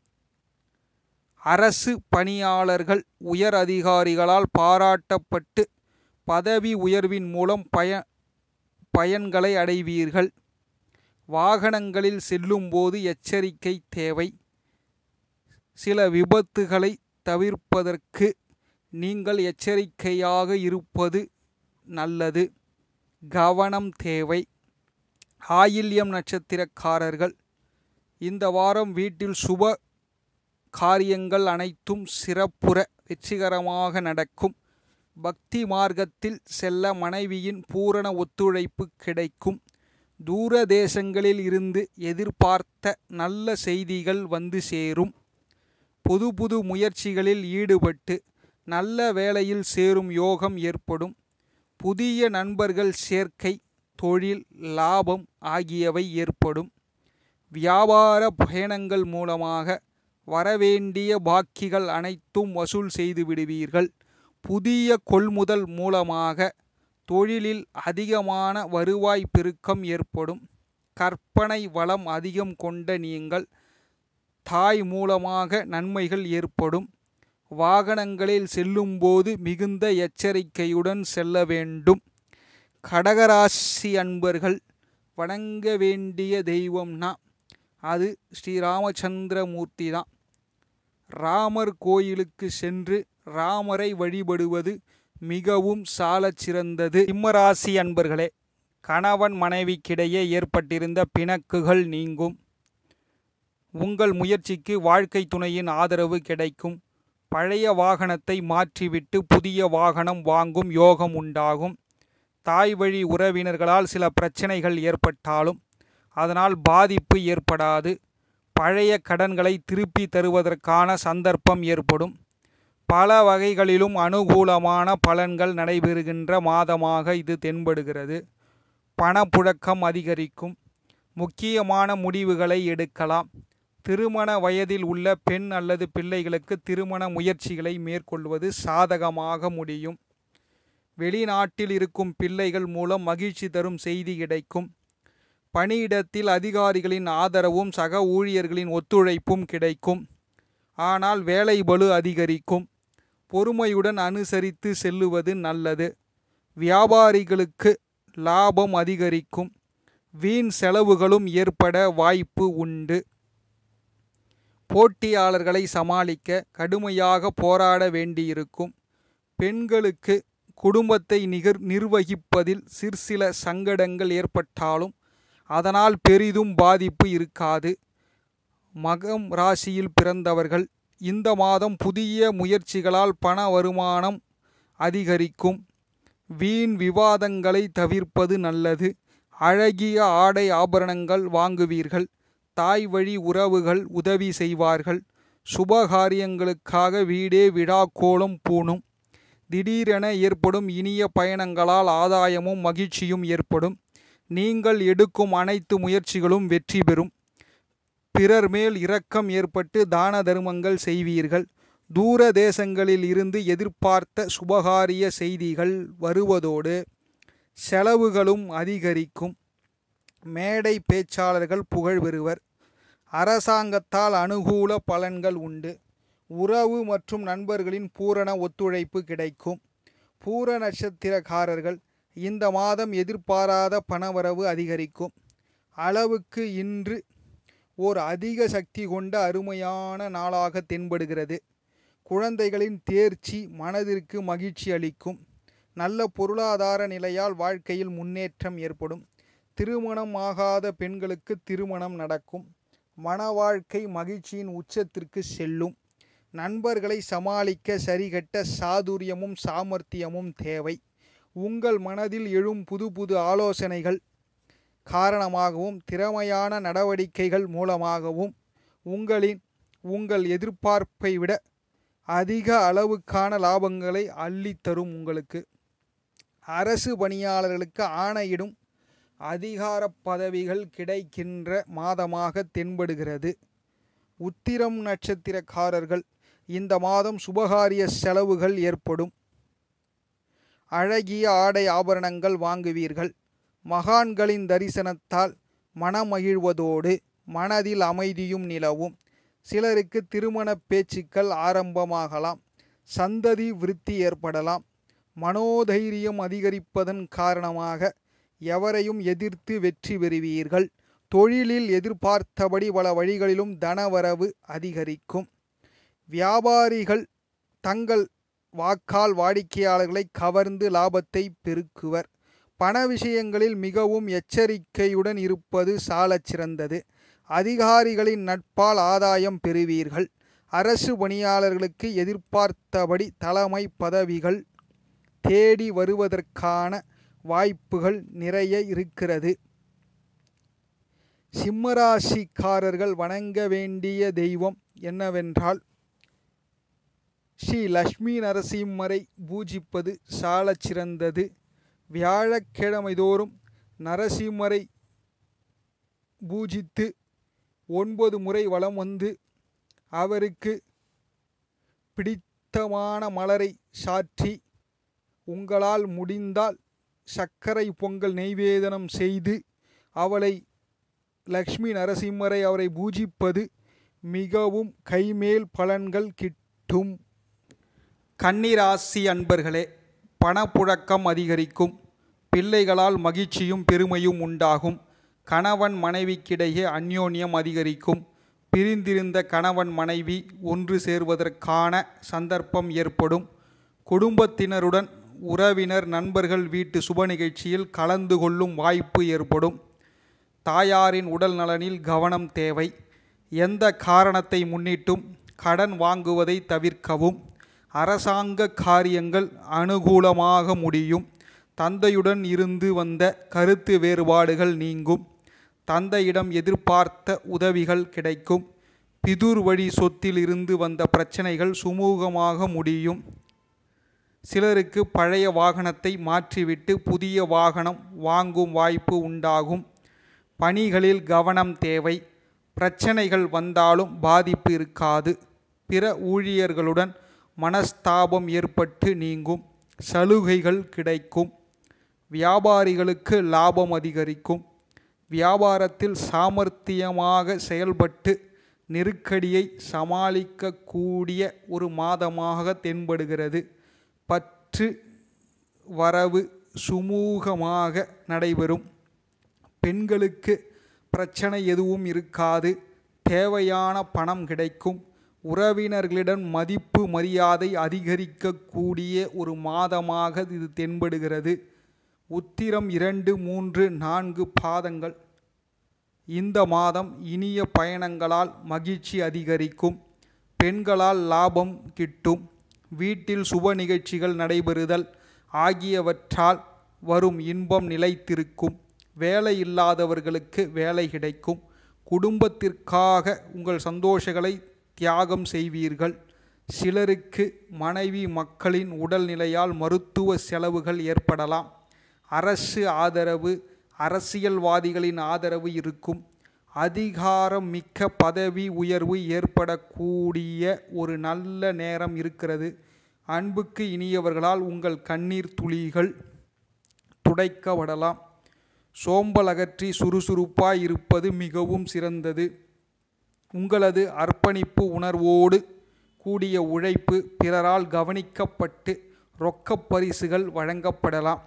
அரசு பணியாளர்கள் உயர் அதிகாரிகளால் பாராட்டப்பட்டு பதவி உயர்வின் மூலம் பய பயன்களை அடைவீர்கள் வாகனங்களில் செல்லும்போது எச்சரிக்கை தேவை சில விபத்துகளை தவிர்ப்பதற்கு நீங்கள் எச்சரிக்கையாக இருப்பது நல்லது கவனம் தேவை ஆயில்யம் நட்சத்திரக்காரர்கள் இந்த வாரம் வீட்டில் சுப காரியங்கள் அனைத்தும் சிறப்புற வெற்றிகரமாக நடக்கும் பக்தி மார்க்கத்தில் செல்ல மனைவியின் பூரண ஒத்துழைப்பு கிடைக்கும் தூர தேசங்களில் இருந்து எதிர்பார்த்த நல்ல செய்திகள் வந்து சேரும் புது புது முயற்சிகளில் ஈடுபட்டு நல்ல வேலையில் சேரும் யோகம் ஏற்படும் புதிய நண்பர்கள் சேர்க்கை தொழில் லாபம் ஆகியவை ஏற்படும் வியாபார பயணங்கள் மூலமாக வரவேண்டிய பாக்கிகள் அனைத்தும் வசூல் செய்து விடுவீர்கள் புதிய கொள்முதல் மூலமாக தொழிலில் அதிகமான வருவாய் பெருக்கம் ஏற்படும் கற்பனை வளம் அதிகம் கொண்ட நீங்கள் தாய் மூலமாக நன்மைகள் ஏற்படும் வாகனங்களில் செல்லும்போது மிகுந்த எச்சரிக்கையுடன் செல்ல வேண்டும் கடகராசி அன்பர்கள் வணங்க வேண்டிய தெய்வம்னா அது ஸ்ரீராமச்சந்திரமூர்த்தி தான் ராமர் கோயிலுக்கு சென்று ராமரை வழிபடுவது மிகவும் சாலச் சிறந்தது சிம்மராசி அன்பர்களே கணவன் மனைவிக்கிடையே ஏற்பட்டிருந்த பிணக்குகள் நீங்கும் உங்கள் முயற்சிக்கு வாழ்க்கை துணையின் ஆதரவு கிடைக்கும் பழைய வாகனத்தை மாற்றிவிட்டு புதிய வாகனம் வாங்கும் யோகம் உண்டாகும் தாய் வழி உறவினர்களால் சில பிரச்சனைகள் ஏற்பட்டாலும் அதனால் பாதிப்பு ஏற்படாது பழைய கடன்களை திருப்பி தருவதற்கான சந்தர்ப்பம் ஏற்படும் பல வகைகளிலும் அனுகூலமான பலன்கள் நடைபெறுகின்ற மாதமாக இது தென்படுகிறது பணப்புழக்கம் அதிகரிக்கும் முக்கியமான முடிவுகளை எடுக்கலாம் திருமண வயதில் உள்ள பெண் அல்லது பிள்ளைகளுக்கு திருமண முயற்சிகளை மேற்கொள்வது சாதகமாக முடியும் வெளிநாட்டில் இருக்கும் பிள்ளைகள் மூலம் மகிழ்ச்சி தரும் செய்தி கிடைக்கும் பணியிடத்தில் அதிகாரிகளின் ஆதரவும் சக ஊழியர்களின் ஒத்துழைப்பும் கிடைக்கும் ஆனால் வேலை பளு அதிகரிக்கும் பொறுமையுடன் அனுசரித்து செல்லுவது நல்லது வியாபாரிகளுக்கு லாபம் அதிகரிக்கும் வீண் செலவுகளும் ஏற்பட வாய்ப்பு உண்டு போட்டியாளர்களை சமாளிக்க கடுமையாக போராட வேண்டியிருக்கும் பெண்களுக்கு குடும்பத்தை நிகர் நிர்வகிப்பதில் சிற்சில சங்கடங்கள் ஏற்பட்டாலும் அதனால் பெரிதும் பாதிப்பு இருக்காது மகம் ராசியில் பிறந்தவர்கள் இந்த மாதம் புதிய முயற்சிகளால் பண வருமானம் அதிகரிக்கும் வீண் விவாதங்களை தவிர்ப்பது நல்லது அழகிய ஆடை ஆபரணங்கள் வாங்குவீர்கள் தாய் வழி உறவுகள் உதவி செய்வார்கள் சுபகாரியங்களுக்காக வீடே விழாக்கோலம் பூணும் திடீரென ஏற்படும் இனிய பயணங்களால் ஆதாயமும் மகிழ்ச்சியும் ஏற்படும் நீங்கள் எடுக்கும் அனைத்து முயற்சிகளும் வெற்றி பெறும் பிறர் மேல் இரக்கம் ஏற்பட்டு தான தர்மங்கள் செய்வீர்கள் தூர தேசங்களில் இருந்து எதிர்பார்த்த சுபகாரிய செய்திகள் வருவதோடு செலவுகளும் அதிகரிக்கும் மேடை பேச்சாளர்கள் புகழ் பெறுவர் அரசாங்கத்தால் அனுகூல பலன்கள் உண்டு உறவு மற்றும் நண்பர்களின் பூரண ஒத்துழைப்பு கிடைக்கும் பூர நட்சத்திரக்காரர்கள் இந்த மாதம் எதிர்பாராத பணவரவு அதிகரிக்கும் அளவுக்கு இன்று ஓர் அதிக சக்தி கொண்ட அருமையான நாளாக தென்படுகிறது குழந்தைகளின் தேர்ச்சி மனதிற்கு மகிழ்ச்சி அளிக்கும் நல்ல பொருளாதார நிலையால் வாழ்க்கையில் முன்னேற்றம் ஏற்படும் திருமணம் ஆகாத பெண்களுக்கு திருமணம் நடக்கும் மன வாழ்க்கை மகிழ்ச்சியின் உச்சத்திற்கு செல்லும் நண்பர்களை சமாளிக்க சரிகட்ட சாதுரியமும் சாமர்த்தியமும் தேவை உங்கள் மனதில் எழும் புது புது ஆலோசனைகள் காரணமாகவும் திறமையான நடவடிக்கைகள் மூலமாகவும் உங்களின் உங்கள் எதிர்பார்ப்பை விட அதிக அளவுக்கான லாபங்களை அள்ளித்தரும் உங்களுக்கு அரசு பணியாளர்களுக்கு ஆணையிடும் அதிகார பதவிகள் கிடைக்கின்ற மாதமாக தென்படுகிறது உத்திரம் நட்சத்திரக்காரர்கள் இந்த மாதம் சுபகாரிய செலவுகள் ஏற்படும் அழகிய ஆடை ஆபரணங்கள் வாங்குவீர்கள் மகான்களின் தரிசனத்தால் மனமகிழ்வதோடு மனதில் அமைதியும் நிலவும் சிலருக்கு திருமண பேச்சுக்கள் ஆரம்பமாகலாம் சந்ததி விருத்தி ஏற்படலாம் மனோதைரியம் அதிகரிப்பதன் காரணமாக எவரையும் எதிர்த்து வெற்றி பெறுவீர்கள் தொழிலில் எதிர்பார்த்தபடி பல வழிகளிலும் தனவரவு அதிகரிக்கும் வியாபாரிகள் தங்கள் வாக்கால் வாடிக்கையாளர்களை கவர்ந்து லாபத்தை பெருக்குவர் பண விஷயங்களில் மிகவும் எச்சரிக்கையுடன் இருப்பது சாலச் சிறந்தது அதிகாரிகளின் நட்பால் ஆதாயம் பெறுவீர்கள் அரசு பணியாளர்களுக்கு எதிர்பார்த்தபடி தலைமை பதவிகள் தேடி வருவதற்கான வாய்ப்புகள் நிறைய இருக்கிறது சிம்மராசிக்காரர்கள் வணங்க வேண்டிய தெய்வம் என்னவென்றால் ஸ்ரீ லக்ஷ்மி நரசிம்மரை பூஜிப்பது சாலச் சிறந்தது வியாழக்கிழமை தோறும் நரசிம்மரை பூஜித்து ஒன்பது முறை வலம் வந்து அவருக்கு பிடித்தமான மலரை சாற்றி உங்களால் முடிந்தால் சர்க்கரை பொங்கல் நெய்வேதனம் செய்து அவளை லக்ஷ்மி நரசிம்மரை அவரை பூஜிப்பது மிகவும் கைமேல் பலன்கள் கிட்டும் கன்னிராசி அன்பர்களே பணப்புழக்கம் அதிகரிக்கும் பிள்ளைகளால் மகிழ்ச்சியும் பெருமையும் உண்டாகும் கணவன் மனைவிக்கிடையே அந்யோன்யம் அதிகரிக்கும் பிரிந்திருந்த கணவன் மனைவி ஒன்று சேர்வதற்கான சந்தர்ப்பம் ஏற்படும் குடும்பத்தினருடன் உறவினர் நண்பர்கள் வீட்டு சுப நிகழ்ச்சியில் கலந்து கொள்ளும் வாய்ப்பு ஏற்படும் தாயாரின் உடல் நலனில் கவனம் தேவை எந்த காரணத்தை முன்னிட்டும் கடன் வாங்குவதை தவிர்க்கவும் அரசாங்க காரியங்கள் அனுகூலமாக முடியும் தந்தையுடன் இருந்து வந்த கருத்து வேறுபாடுகள் நீங்கும் தந்தையிடம் எதிர்பார்த்த உதவிகள் கிடைக்கும் பிதுர் வழி சொத்தில் இருந்து வந்த பிரச்சனைகள் சுமூகமாக முடியும் சிலருக்கு பழைய வாகனத்தை மாற்றிவிட்டு புதிய வாகனம் வாங்கும் வாய்ப்பு உண்டாகும் பணிகளில் கவனம் தேவை பிரச்சனைகள் வந்தாலும் பாதிப்பு இருக்காது பிற ஊழியர்களுடன் மனஸ்தாபம் ஏற்பட்டு நீங்கும் சலுகைகள் கிடைக்கும் வியாபாரிகளுக்கு லாபம் அதிகரிக்கும் வியாபாரத்தில் சாமர்த்தியமாக செயல்பட்டு நெருக்கடியை சமாளிக்கக்கூடிய ஒரு மாதமாக தென்படுகிறது பற்று வரவு சுமூகமாக நடைபெறும் பெண்களுக்கு பிரச்சனை எதுவும் இருக்காது தேவையான பணம் கிடைக்கும் உறவினர்களிடம் மதிப்பு மரியாதை அதிகரிக்கக்கூடிய ஒரு மாதமாக இது தென்படுகிறது உத்திரம் இரண்டு மூன்று நான்கு பாதங்கள் இந்த மாதம் இனிய பயணங்களால் மகிழ்ச்சி அதிகரிக்கும் பெண்களால் லாபம் கிட்டும் வீட்டில் சுப நிகழ்ச்சிகள் நடைபெறுதல் ஆகியவற்றால் வரும் இன்பம் நிலைத்திருக்கும் வேலை இல்லாதவர்களுக்கு வேலை கிடைக்கும் குடும்பத்திற்காக உங்கள் சந்தோஷங்களை தியாகம் செய்வீர்கள் சிலருக்கு மனைவி மக்களின் உடல்நிலையால் மருத்துவ செலவுகள் ஏற்படலாம் அரசு ஆதரவு அரசியல்வாதிகளின் ஆதரவு இருக்கும் அதிகாரம் மிக்க பதவி உயர்வு ஏற்படக்கூடிய ஒரு நல்ல நேரம் இருக்கிறது அன்புக்கு இனியவர்களால் உங்கள் கண்ணீர் துளிகள் துடைக்கப்படலாம் சோம்பல் அகற்றி சுறுசுறுப்பாய் இருப்பது மிகவும் சிறந்தது உங்களது அர்ப்பணிப்பு உணர்வோடு கூடிய உழைப்பு பிறரால் கவனிக்கப்பட்டு ரொக்கப் பரிசுகள் வழங்கப்படலாம்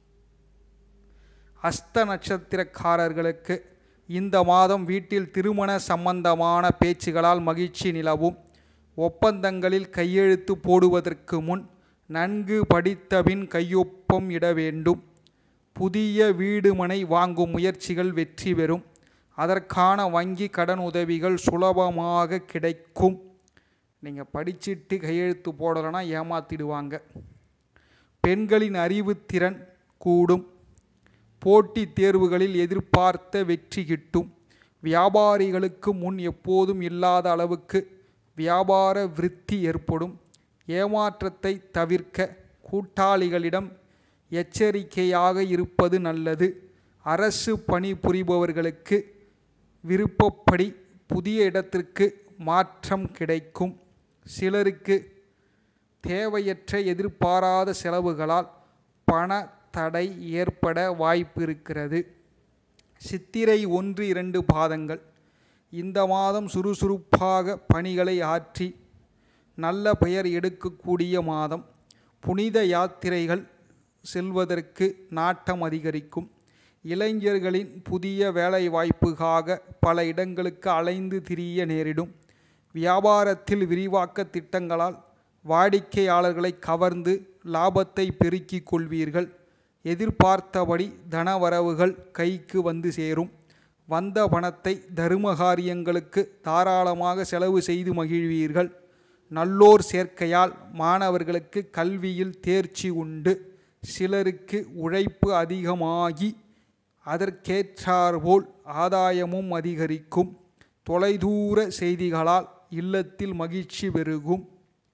அஸ்த நட்சத்திரக்காரர்களுக்கு இந்த மாதம் வீட்டில் திருமண சம்பந்தமான பேச்சுகளால் மகிழ்ச்சி நிலவும் ஒப்பந்தங்களில் கையெழுத்து போடுவதற்கு முன் நன்கு படித்தபின் கையொப்பம் இட வேண்டும் புதிய வீடு மனை வாங்கும் முயற்சிகள் வெற்றி பெறும் அதற்கான வங்கி கடன் உதவிகள் சுலபமாக கிடைக்கும் நீங்கள் படிச்சிட்டு கையெழுத்து போடலைன்னா ஏமாத்திடுவாங்க பெண்களின் அறிவுத்திறன் கூடும் போட்டித் தேர்வுகளில் எதிர்பார்த்த வெற்றி கிட்டும் வியாபாரிகளுக்கு முன் எப்போதும் இல்லாத அளவுக்கு வியாபார விருத்தி ஏற்படும் ஏமாற்றத்தை தவிர்க்க கூட்டாளிகளிடம் எச்சரிக்கையாக இருப்பது நல்லது அரசு பணி புரிபவர்களுக்கு விருப்பப்படி புதிய இடத்திற்கு மாற்றம் கிடைக்கும் சிலருக்கு தேவையற்ற எதிர்பாராத செலவுகளால் பண தடை ஏற்பட வாய்ப்பு இருக்கிறது சித்திரை ஒன்று இரண்டு பாதங்கள் இந்த மாதம் சுறுசுறுப்பாக பணிகளை ஆற்றி நல்ல பெயர் எடுக்கக்கூடிய மாதம் புனித யாத்திரைகள் செல்வதற்கு நாட்டம் அதிகரிக்கும் இளைஞர்களின் புதிய வேலை வாய்ப்புக்காக பல இடங்களுக்கு அலைந்து திரிய நேரிடும் வியாபாரத்தில் விரிவாக்க திட்டங்களால் வாடிக்கையாளர்களை கவர்ந்து லாபத்தை பெருக்கிக் கொள்வீர்கள் எதிர்பார்த்தபடி தனவரவுகள் கைக்கு வந்து சேரும் வந்த பணத்தை தரும காரியங்களுக்கு தாராளமாக செலவு செய்து மகிழ்வீர்கள் நல்லோர் சேர்க்கையால் மாணவர்களுக்கு கல்வியில் தேர்ச்சி உண்டு சிலருக்கு உழைப்பு அதிகமாகி அதற்கேற்றாற்போல் ஆதாயமும் அதிகரிக்கும் தொலைதூர செய்திகளால் இல்லத்தில் மகிழ்ச்சி பெருகும்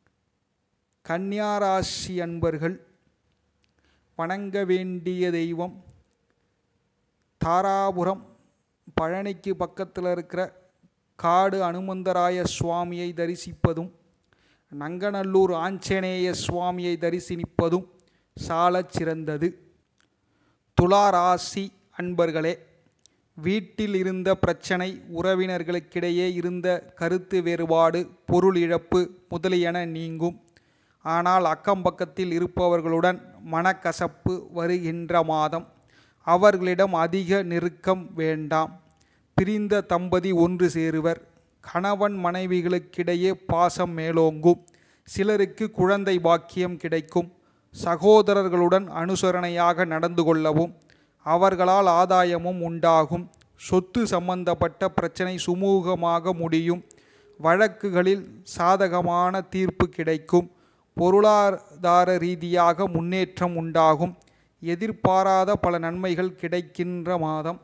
கன்னியாராசி அன்பர்கள் வணங்க வேண்டிய தெய்வம் தாராபுரம் பழனிக்கு பக்கத்தில் இருக்கிற காடு அனுமந்தராய சுவாமியை தரிசிப்பதும் நங்கநல்லூர் ஆஞ்சநேய சுவாமியை தரிசிப்பதும் சாலச் சிறந்தது துலா ராசி அன்பர்களே வீட்டில் இருந்த பிரச்சனை உறவினர்களுக்கிடையே இருந்த கருத்து வேறுபாடு பொருள் இழப்பு முதலியன நீங்கும் ஆனால் அக்கம் பக்கத்தில் இருப்பவர்களுடன் மனக்கசப்பு வருகின்ற மாதம் அவர்களிடம் அதிக நெருக்கம் வேண்டாம் பிரிந்த தம்பதி ஒன்று சேருவர் கணவன் மனைவிகளுக்கிடையே பாசம் மேலோங்கும் சிலருக்கு குழந்தை பாக்கியம் கிடைக்கும் சகோதரர்களுடன் அனுசரணையாக நடந்து கொள்ளவும் அவர்களால் ஆதாயமும் உண்டாகும் சொத்து சம்பந்தப்பட்ட பிரச்சனை சுமூகமாக முடியும் வழக்குகளில் சாதகமான தீர்ப்பு கிடைக்கும் பொருளாதார ரீதியாக முன்னேற்றம் உண்டாகும் எதிர்பாராத பல நன்மைகள் கிடைக்கின்ற மாதம்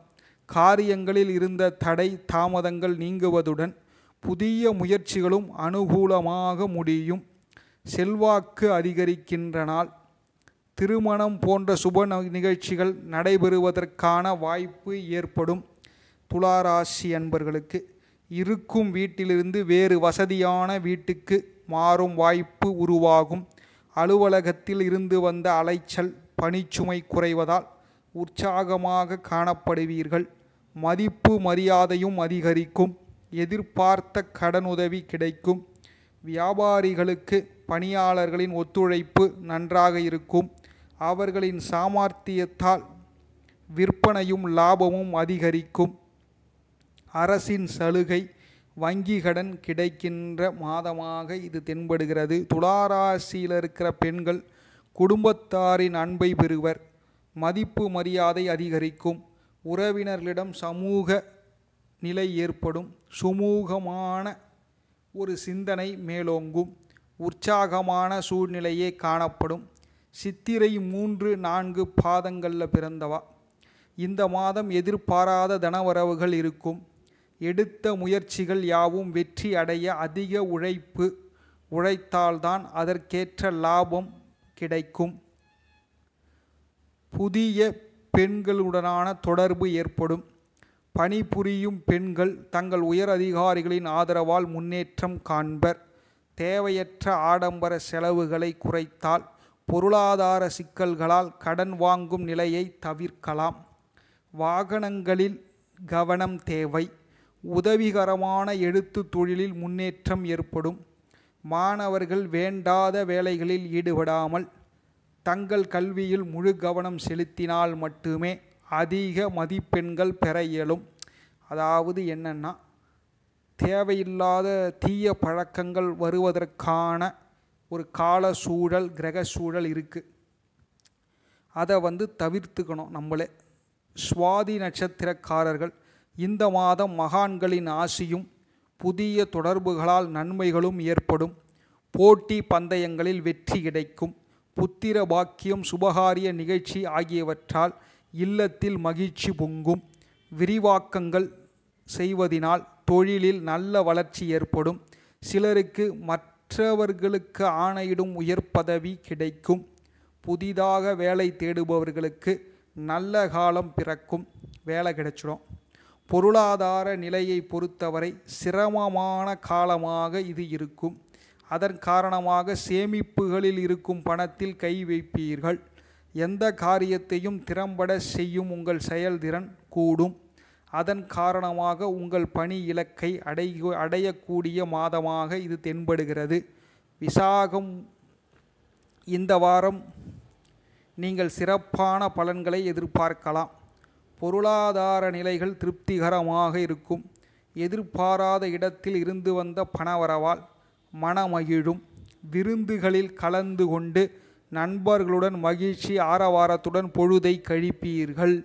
காரியங்களில் இருந்த தடை தாமதங்கள் நீங்குவதுடன் புதிய முயற்சிகளும் அனுகூலமாக முடியும் செல்வாக்கு அதிகரிக்கின்ற நாள் திருமணம் போன்ற சுப நிகழ்ச்சிகள் நடைபெறுவதற்கான வாய்ப்பு ஏற்படும் துளாராசி அன்பர்களுக்கு இருக்கும் வீட்டிலிருந்து வேறு வசதியான வீட்டுக்கு மாறும் வாய்ப்பு உருவாகும் அலுவலகத்தில் இருந்து வந்த அலைச்சல் பணிச்சுமை குறைவதால் உற்சாகமாக காணப்படுவீர்கள் மதிப்பு மரியாதையும் அதிகரிக்கும் எதிர்பார்த்த கடனுதவி கிடைக்கும் வியாபாரிகளுக்கு பணியாளர்களின் ஒத்துழைப்பு நன்றாக இருக்கும் அவர்களின் சாமர்த்தியத்தால் விற்பனையும் லாபமும் அதிகரிக்கும் அரசின் சலுகை வங்கி கடன் கிடைக்கின்ற மாதமாக இது தென்படுகிறது துளாராசியில் இருக்கிற பெண்கள் குடும்பத்தாரின் அன்பை பெறுவர் மதிப்பு மரியாதை அதிகரிக்கும் உறவினர்களிடம் சமூக நிலை ஏற்படும் சுமூகமான ஒரு சிந்தனை மேலோங்கும் உற்சாகமான சூழ்நிலையே காணப்படும் சித்திரை மூன்று நான்கு பாதங்களில் பிறந்தவா இந்த மாதம் எதிர்பாராத தனவரவுகள் இருக்கும் எடுத்த முயற்சிகள் யாவும் வெற்றி அடைய அதிக உழைப்பு உழைத்தால்தான் அதற்கேற்ற லாபம் கிடைக்கும் புதிய பெண்களுடனான தொடர்பு ஏற்படும் பணிபுரியும் பெண்கள் தங்கள் உயர் அதிகாரிகளின் ஆதரவால் முன்னேற்றம் காண்பர் தேவையற்ற ஆடம்பர செலவுகளை குறைத்தால் பொருளாதார சிக்கல்களால் கடன் வாங்கும் நிலையை தவிர்க்கலாம் வாகனங்களில் கவனம் தேவை உதவிகரமான எழுத்து தொழிலில் முன்னேற்றம் ஏற்படும் மாணவர்கள் வேண்டாத வேலைகளில் ஈடுபடாமல் தங்கள் கல்வியில் முழு கவனம் செலுத்தினால் மட்டுமே அதிக மதிப்பெண்கள் பெற இயலும் அதாவது என்னென்னா தேவையில்லாத தீய பழக்கங்கள் வருவதற்கான ஒரு கால சூழல் கிரக சூழல் இருக்குது அதை வந்து தவிர்த்துக்கணும் நம்மளே சுவாதி நட்சத்திரக்காரர்கள் இந்த மாதம் மகான்களின் ஆசியும் புதிய தொடர்புகளால் நன்மைகளும் ஏற்படும் போட்டி பந்தயங்களில் வெற்றி கிடைக்கும் புத்திர பாக்கியம் சுபகாரிய நிகழ்ச்சி ஆகியவற்றால் இல்லத்தில் மகிழ்ச்சி பொங்கும் விரிவாக்கங்கள் செய்வதினால் தொழிலில் நல்ல வளர்ச்சி ஏற்படும் சிலருக்கு மற்றவர்களுக்கு ஆணையிடும் உயர் பதவி கிடைக்கும் புதிதாக வேலை தேடுபவர்களுக்கு நல்ல காலம் பிறக்கும் வேலை கிடைச்சிடும் பொருளாதார நிலையை பொறுத்தவரை சிரமமான காலமாக இது இருக்கும் அதன் காரணமாக சேமிப்புகளில் இருக்கும் பணத்தில் கை வைப்பீர்கள் எந்த காரியத்தையும் திறம்பட செய்யும் உங்கள் செயல்திறன் கூடும் அதன் காரணமாக உங்கள் பணி இலக்கை அடை அடையக்கூடிய மாதமாக இது தென்படுகிறது விசாகம் இந்த வாரம் நீங்கள் சிறப்பான பலன்களை எதிர்பார்க்கலாம் பொருளாதார நிலைகள் திருப்திகரமாக இருக்கும் எதிர்பாராத இடத்தில் இருந்து வந்த பணவரவால் மனமகிழும் விருந்துகளில் கலந்து கொண்டு நண்பர்களுடன் மகிழ்ச்சி ஆரவாரத்துடன் பொழுதை கழிப்பீர்கள்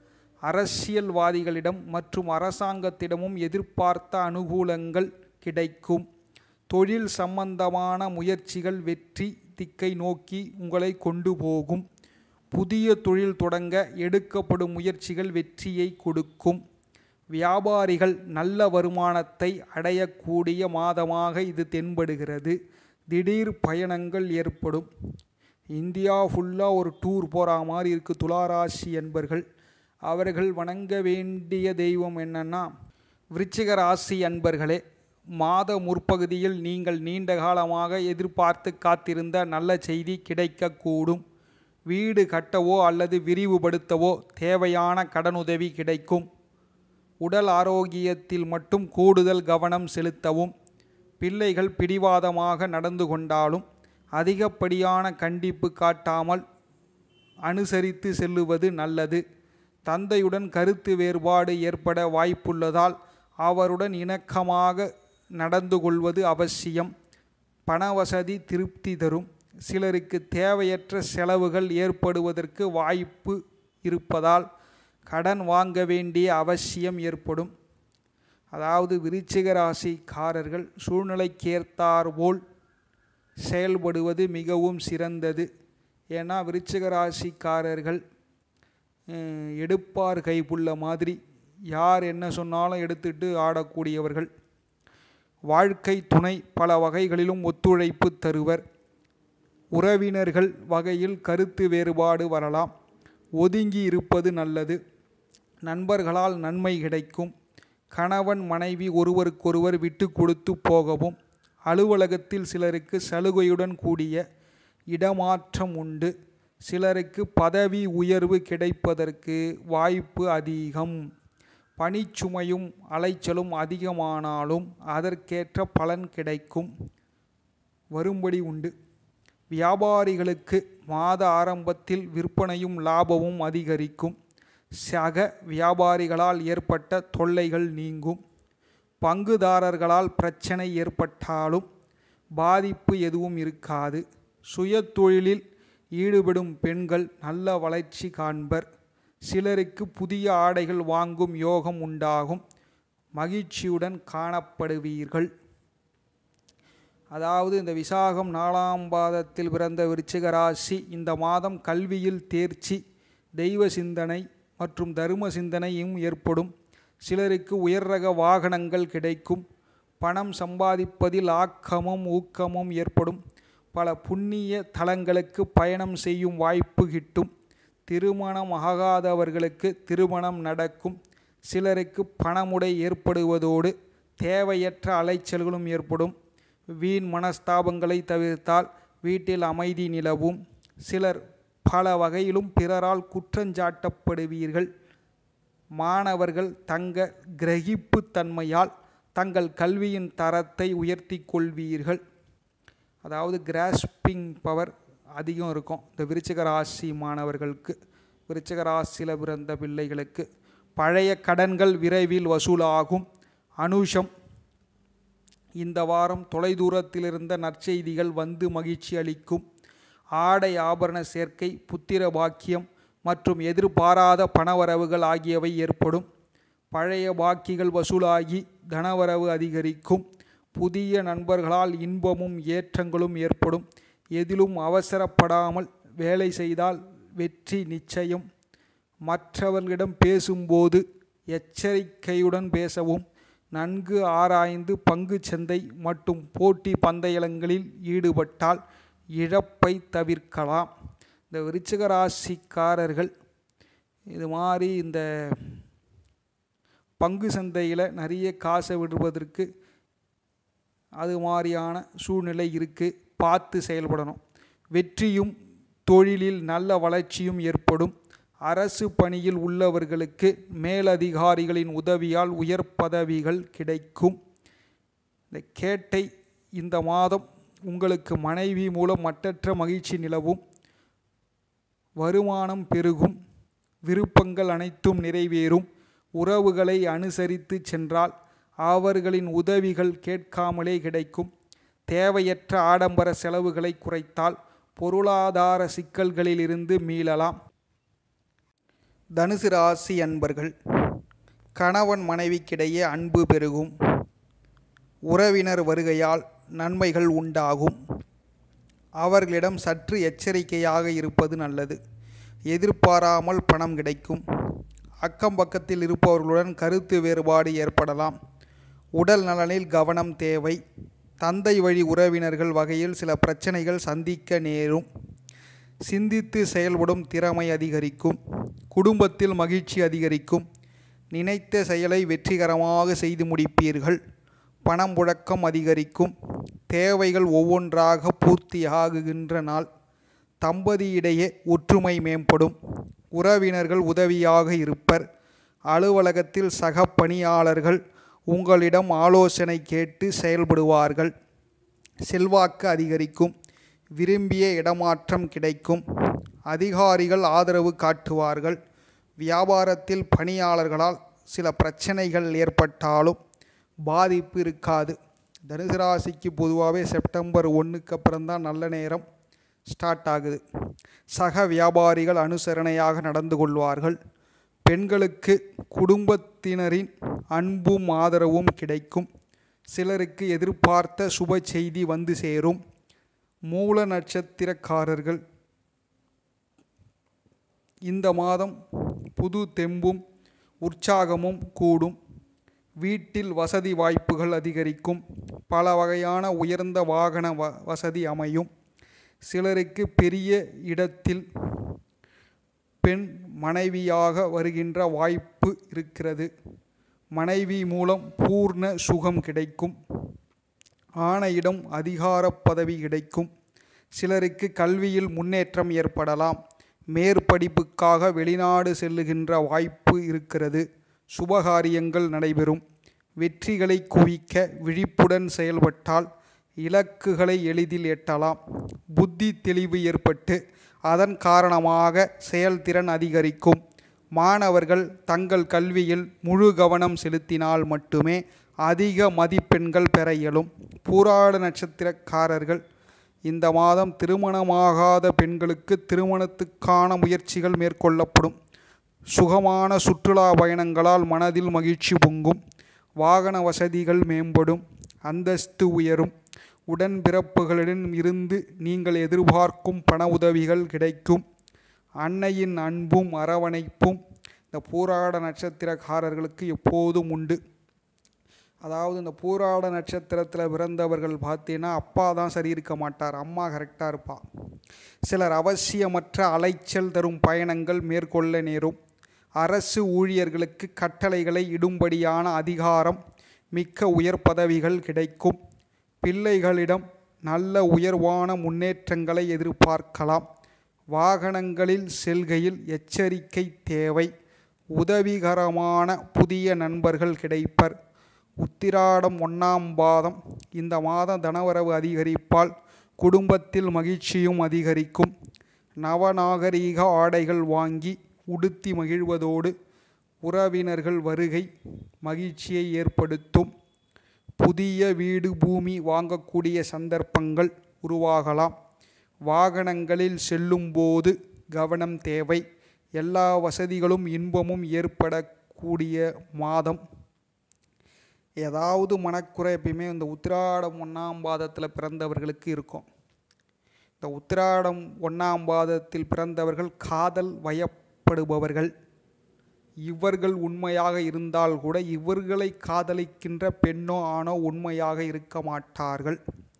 அரசியல்வாதிகளிடம் மற்றும் அரசாங்கத்திடமும் எதிர்பார்த்த அனுகூலங்கள் கிடைக்கும் தொழில் சம்பந்தமான முயற்சிகள் வெற்றி திக்கை நோக்கி உங்களை கொண்டு போகும் புதிய தொழில் தொடங்க எடுக்கப்படும் முயற்சிகள் வெற்றியை கொடுக்கும் வியாபாரிகள் நல்ல வருமானத்தை அடையக்கூடிய மாதமாக இது தென்படுகிறது திடீர் பயணங்கள் ஏற்படும் இந்தியா ஃபுல்லாக ஒரு டூர் போகிற மாதிரி இருக்குது துளாராசி என்பர்கள் அவர்கள் வணங்க வேண்டிய தெய்வம் என்னன்னா விருச்சிக ராசி அன்பர்களே மாத முற்பகுதியில் நீங்கள் நீண்ட காலமாக எதிர்பார்த்து காத்திருந்த நல்ல செய்தி கிடைக்கக்கூடும் வீடு கட்டவோ அல்லது விரிவுபடுத்தவோ தேவையான கடனுதவி கிடைக்கும் உடல் ஆரோக்கியத்தில் மட்டும் கூடுதல் கவனம் செலுத்தவும் பிள்ளைகள் பிடிவாதமாக நடந்து கொண்டாலும் அதிகப்படியான கண்டிப்பு காட்டாமல் அனுசரித்து செல்லுவது நல்லது தந்தையுடன் கருத்து வேறுபாடு ஏற்பட வாய்ப்புள்ளதால் அவருடன் இணக்கமாக நடந்து கொள்வது அவசியம் பணவசதி திருப்தி தரும் சிலருக்கு தேவையற்ற செலவுகள் ஏற்படுவதற்கு வாய்ப்பு இருப்பதால் கடன் வாங்க வேண்டிய அவசியம் ஏற்படும் அதாவது விருச்சிக ராசிக்காரர்கள் சூழ்நிலைக்கேற்றார் போல் செயல்படுவது மிகவும் சிறந்தது ஏன்னா விருச்சிக ராசிக்காரர்கள் அஹ், எடுப்பார் கைப்புள்ள மாதிரி யார் என்ன சொன்னாலும் எடுத்துட்டு ஆடக்கூடியவர்கள் வாழ்க்கை துணை பல வகைகளிலும் ஒத்துழைப்பு தருவர் உறவினர்கள் வகையில் கருத்து வேறுபாடு வரலாம் ஒதுங்கி இருப்பது நல்லது நண்பர்களால் நன்மை கிடைக்கும் கணவன் மனைவி ஒருவருக்கொருவர் விட்டு கொடுத்து போகவும் அலுவலகத்தில் சிலருக்கு சலுகையுடன் கூடிய இடமாற்றம் உண்டு சிலருக்கு பதவி உயர்வு கிடைப்பதற்கு வாய்ப்பு அதிகம் பணிச்சுமையும் அலைச்சலும் அதிகமானாலும் அதற்கேற்ற பலன் கிடைக்கும் வரும்படி உண்டு வியாபாரிகளுக்கு மாத ஆரம்பத்தில் விற்பனையும் லாபமும் அதிகரிக்கும் சக வியாபாரிகளால் ஏற்பட்ட தொல்லைகள் நீங்கும் பங்குதாரர்களால் பிரச்சனை ஏற்பட்டாலும் பாதிப்பு எதுவும் இருக்காது சுய தொழிலில் ஈடுபடும் பெண்கள் நல்ல வளர்ச்சி காண்பர் சிலருக்கு புதிய ஆடைகள் வாங்கும் யோகம் உண்டாகும் மகிழ்ச்சியுடன் காணப்படுவீர்கள் அதாவது இந்த விசாகம் நாலாம் பாதத்தில் பிறந்த விருச்சிக ராசி இந்த மாதம் கல்வியில் தேர்ச்சி தெய்வ சிந்தனை மற்றும் தர்ம சிந்தனையும் ஏற்படும் சிலருக்கு உயர் ரக வாகனங்கள் கிடைக்கும் பணம் சம்பாதிப்பதில் ஆக்கமும் ஊக்கமும் ஏற்படும் பல புண்ணிய தலங்களுக்கு பயணம் செய்யும் வாய்ப்பு கிட்டும் திருமணம் ஆகாதவர்களுக்கு திருமணம் நடக்கும் சிலருக்கு பணமுடை ஏற்படுவதோடு தேவையற்ற அலைச்சல்களும் ஏற்படும் வீண் மனஸ்தாபங்களை தவிர்த்தால் வீட்டில் அமைதி நிலவும் சிலர் பல வகையிலும் பிறரால் குற்றஞ்சாட்டப்படுவீர்கள் மாணவர்கள் தங்க கிரகிப்பு தன்மையால் தங்கள் கல்வியின் தரத்தை உயர்த்தி கொள்வீர்கள் அதாவது கிராஸ்பிங் பவர் அதிகம் இருக்கும் இந்த விருச்சிக ராசி மாணவர்களுக்கு விருச்சிக ராசியில் பிறந்த பிள்ளைகளுக்கு பழைய கடன்கள் விரைவில் வசூலாகும் அனுஷம் இந்த வாரம் தொலைதூரத்தில் இருந்த நற்செய்திகள் வந்து மகிழ்ச்சி அளிக்கும் ஆடை ஆபரண சேர்க்கை புத்திர பாக்கியம் மற்றும் எதிர்பாராத பணவரவுகள் ஆகியவை ஏற்படும் பழைய பாக்கிகள் வசூலாகி தனவரவு அதிகரிக்கும் புதிய நண்பர்களால் இன்பமும் ஏற்றங்களும் ஏற்படும் எதிலும் அவசரப்படாமல் வேலை செய்தால் வெற்றி நிச்சயம் மற்றவர்களிடம் பேசும்போது எச்சரிக்கையுடன் பேசவும் நன்கு ஆராய்ந்து பங்கு சந்தை மற்றும் போட்டி பந்தயங்களில் ஈடுபட்டால் இழப்பை தவிர்க்கலாம் இந்த விருச்சிக ராசிக்காரர்கள் இது மாதிரி இந்த பங்கு சந்தையில் நிறைய காசை விடுவதற்கு அது மாதிரியான சூழ்நிலை இருக்குது பார்த்து செயல்படணும் வெற்றியும் தொழிலில் நல்ல வளர்ச்சியும் ஏற்படும் அரசு பணியில் உள்ளவர்களுக்கு மேலதிகாரிகளின் உதவியால் உயர் பதவிகள் கிடைக்கும் இந்த கேட்டை இந்த மாதம் உங்களுக்கு மனைவி மூலம் மட்டற்ற மகிழ்ச்சி நிலவும் வருமானம் பெருகும் விருப்பங்கள் அனைத்தும் நிறைவேறும் உறவுகளை அனுசரித்து சென்றால் அவர்களின் உதவிகள் கேட்காமலே கிடைக்கும் தேவையற்ற ஆடம்பர செலவுகளை குறைத்தால் பொருளாதார சிக்கல்களிலிருந்து மீளலாம் தனுசு ராசி அன்பர்கள் கணவன் மனைவிக்கிடையே அன்பு பெருகும் உறவினர் வருகையால் நன்மைகள் உண்டாகும் அவர்களிடம் சற்று எச்சரிக்கையாக இருப்பது நல்லது எதிர்பாராமல் பணம் கிடைக்கும் அக்கம் பக்கத்தில் இருப்பவர்களுடன் கருத்து வேறுபாடு ஏற்படலாம் உடல் நலனில் கவனம் தேவை தந்தை வழி உறவினர்கள் வகையில் சில பிரச்சனைகள் சந்திக்க நேரும் சிந்தித்து செயல்படும் திறமை அதிகரிக்கும் குடும்பத்தில் மகிழ்ச்சி அதிகரிக்கும் நினைத்த செயலை வெற்றிகரமாக செய்து முடிப்பீர்கள் பணம் புழக்கம் அதிகரிக்கும் தேவைகள் ஒவ்வொன்றாக பூர்த்தியாகுகின்ற நாள் தம்பதியிடையே ஒற்றுமை மேம்படும் உறவினர்கள் உதவியாக இருப்பர் அலுவலகத்தில் சக பணியாளர்கள் உங்களிடம் ஆலோசனை கேட்டு செயல்படுவார்கள் செல்வாக்கு அதிகரிக்கும் விரும்பிய இடமாற்றம் கிடைக்கும் அதிகாரிகள் ஆதரவு காட்டுவார்கள் வியாபாரத்தில் பணியாளர்களால் சில பிரச்சனைகள் ஏற்பட்டாலும் பாதிப்பு இருக்காது தனுசு ராசிக்கு பொதுவாகவே செப்டம்பர் ஒன்றுக்கு அப்புறம்தான் நல்ல நேரம் ஸ்டார்ட் ஆகுது சக வியாபாரிகள் அனுசரணையாக நடந்து கொள்வார்கள் பெண்களுக்கு குடும்பத்தினரின் அன்பும் ஆதரவும் கிடைக்கும் சிலருக்கு எதிர்பார்த்த சுப செய்தி வந்து சேரும் மூல நட்சத்திரக்காரர்கள் இந்த மாதம் புது தெம்பும் உற்சாகமும் கூடும் வீட்டில் வசதி வாய்ப்புகள் அதிகரிக்கும் பல வகையான உயர்ந்த வாகன வ வசதி அமையும் சிலருக்கு பெரிய இடத்தில் பெண் மனைவியாக வருகின்ற வாய்ப்பு இருக்கிறது மனைவி மூலம் பூர்ண சுகம் கிடைக்கும் ஆணையிடம் அதிகார பதவி கிடைக்கும் சிலருக்கு கல்வியில் முன்னேற்றம் ஏற்படலாம் மேற்படிப்புக்காக வெளிநாடு செல்லுகின்ற வாய்ப்பு இருக்கிறது சுபகாரியங்கள் நடைபெறும் வெற்றிகளை குவிக்க விழிப்புடன் செயல்பட்டால் இலக்குகளை எளிதில் எட்டலாம் புத்தி தெளிவு ஏற்பட்டு அதன் காரணமாக செயல்திறன் அதிகரிக்கும் மாணவர்கள் தங்கள் கல்வியில் முழு கவனம் செலுத்தினால் மட்டுமே அதிக மதிப்பெண்கள் பெற இயலும் பூராட நட்சத்திரக்காரர்கள் இந்த மாதம் திருமணமாகாத பெண்களுக்கு திருமணத்துக்கான முயற்சிகள் மேற்கொள்ளப்படும் சுகமான சுற்றுலா பயணங்களால் மனதில் மகிழ்ச்சி பொங்கும் வாகன வசதிகள் மேம்படும் அந்தஸ்து உயரும் உடன்பிறப்புகளிடம் இருந்து நீங்கள் எதிர்பார்க்கும் பண உதவிகள் கிடைக்கும் அன்னையின் அன்பும் அரவணைப்பும் இந்த பூராட நட்சத்திரக்காரர்களுக்கு எப்போதும் உண்டு அதாவது இந்த பூராட நட்சத்திரத்தில் பிறந்தவர்கள் பார்த்தீங்கன்னா அப்பா தான் சரி இருக்க மாட்டார் அம்மா கரெக்டாக இருப்பா சிலர் அவசியமற்ற அலைச்சல் தரும் பயணங்கள் மேற்கொள்ள நேரும் அரசு ஊழியர்களுக்கு கட்டளைகளை இடும்படியான அதிகாரம் மிக்க உயர் பதவிகள் கிடைக்கும் பிள்ளைகளிடம் நல்ல உயர்வான முன்னேற்றங்களை எதிர்பார்க்கலாம் வாகனங்களில் செல்கையில் எச்சரிக்கை தேவை உதவிகரமான புதிய நண்பர்கள் கிடைப்பர் உத்திராடம் ஒன்றாம் பாதம் இந்த மாதம் தனவரவு அதிகரிப்பால் குடும்பத்தில் மகிழ்ச்சியும் அதிகரிக்கும் நவநாகரீக ஆடைகள் வாங்கி உடுத்தி மகிழ்வதோடு உறவினர்கள் வருகை மகிழ்ச்சியை ஏற்படுத்தும் புதிய வீடு பூமி வாங்கக்கூடிய சந்தர்ப்பங்கள் உருவாகலாம் வாகனங்களில் செல்லும்போது கவனம் தேவை எல்லா வசதிகளும் இன்பமும் ஏற்படக்கூடிய மாதம் ஏதாவது மனக்குறை எப்பயுமே இந்த உத்திராடம் ஒன்றாம் பாதத்தில் பிறந்தவர்களுக்கு இருக்கும் இந்த உத்திராடம் ஒன்றாம் பாதத்தில் பிறந்தவர்கள் காதல் வயப்படுபவர்கள் இவர்கள் உண்மையாக இருந்தால் கூட இவர்களை காதலிக்கின்ற பெண்ணோ ஆணோ உண்மையாக இருக்க மாட்டார்கள்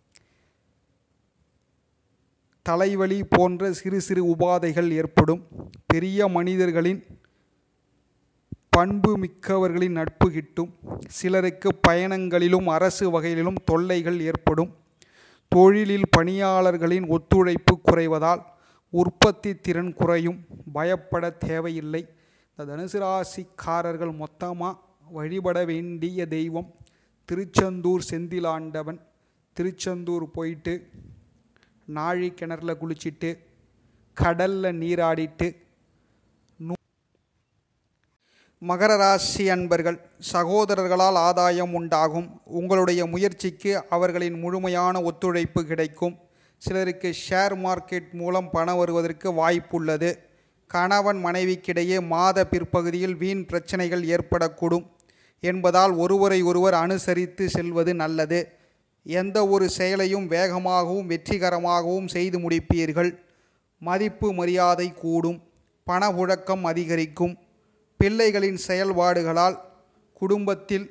தலைவலி போன்ற சிறு சிறு உபாதைகள் ஏற்படும் பெரிய மனிதர்களின் பண்பு மிக்கவர்களின் நட்பு கிட்டும் சிலருக்கு பயணங்களிலும் அரசு வகையிலும் தொல்லைகள் ஏற்படும் தொழிலில் பணியாளர்களின் ஒத்துழைப்பு குறைவதால் உற்பத்தி திறன் குறையும் பயப்பட தேவையில்லை இந்த தனுசு ராசிக்காரர்கள் மொத்தமாக வழிபட வேண்டிய தெய்வம் திருச்செந்தூர் செந்திலாண்டவன் திருச்செந்தூர் போயிட்டு நாழி கிணறுல குளிச்சிட்டு கடலில் நீராடிட்டு மகர ராசி அன்பர்கள் சகோதரர்களால் ஆதாயம் உண்டாகும் உங்களுடைய முயற்சிக்கு அவர்களின் முழுமையான ஒத்துழைப்பு கிடைக்கும் சிலருக்கு ஷேர் மார்க்கெட் மூலம் பணம் வருவதற்கு வாய்ப்புள்ளது கணவன் மனைவிக்கிடையே மாத பிற்பகுதியில் வீண் பிரச்சனைகள் ஏற்படக்கூடும் என்பதால் ஒருவரை ஒருவர் அனுசரித்து செல்வது நல்லது எந்த ஒரு செயலையும் வேகமாகவும் வெற்றிகரமாகவும் செய்து முடிப்பீர்கள் மதிப்பு மரியாதை கூடும் பணப்புழக்கம் அதிகரிக்கும் பிள்ளைகளின் செயல்பாடுகளால் குடும்பத்தில்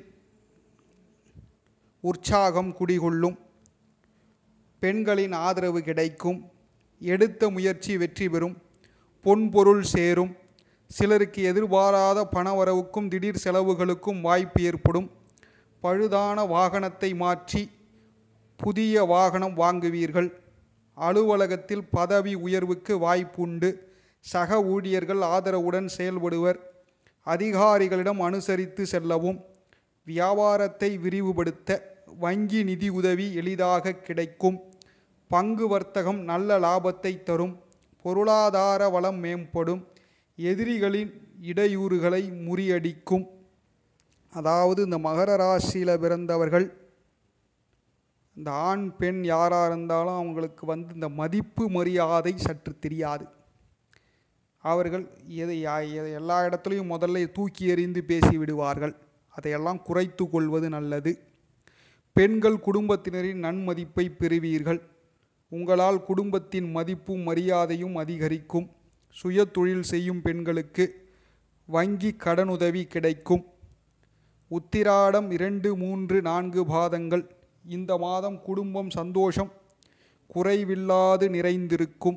உற்சாகம் குடிகொள்ளும் பெண்களின் ஆதரவு கிடைக்கும் எடுத்த முயற்சி வெற்றி பெறும் பொன்பொருள் சேரும் சிலருக்கு எதிர்பாராத பணவரவுக்கும் திடீர் செலவுகளுக்கும் வாய்ப்பு ஏற்படும் பழுதான வாகனத்தை மாற்றி புதிய வாகனம் வாங்குவீர்கள் அலுவலகத்தில் பதவி உயர்வுக்கு வாய்ப்புண்டு சக ஊழியர்கள் ஆதரவுடன் செயல்படுவர் அதிகாரிகளிடம் அனுசரித்து செல்லவும் வியாபாரத்தை விரிவுபடுத்த வங்கி நிதி உதவி எளிதாக கிடைக்கும் பங்கு வர்த்தகம் நல்ல லாபத்தை தரும் பொருளாதார வளம் மேம்படும் எதிரிகளின் இடையூறுகளை முறியடிக்கும் அதாவது இந்த மகர ராசியில் பிறந்தவர்கள் இந்த ஆண் பெண் யாராக இருந்தாலும் அவங்களுக்கு வந்து இந்த மதிப்பு மரியாதை சற்று தெரியாது அவர்கள் எதை எதை- எல்லா இடத்துலையும் முதல்ல தூக்கி எறிந்து பேசி விடுவார்கள் அதையெல்லாம் குறைத்து கொள்வது நல்லது பெண்கள் குடும்பத்தினரின் நன்மதிப்பை பெறுவீர்கள் உங்களால் குடும்பத்தின் மதிப்பும் மரியாதையும் அதிகரிக்கும் சுய தொழில் செய்யும் பெண்களுக்கு வங்கி கடனுதவி கிடைக்கும் உத்திராடம் இரண்டு மூன்று நான்கு பாதங்கள் இந்த மாதம் குடும்பம் சந்தோஷம் குறைவில்லாது நிறைந்திருக்கும்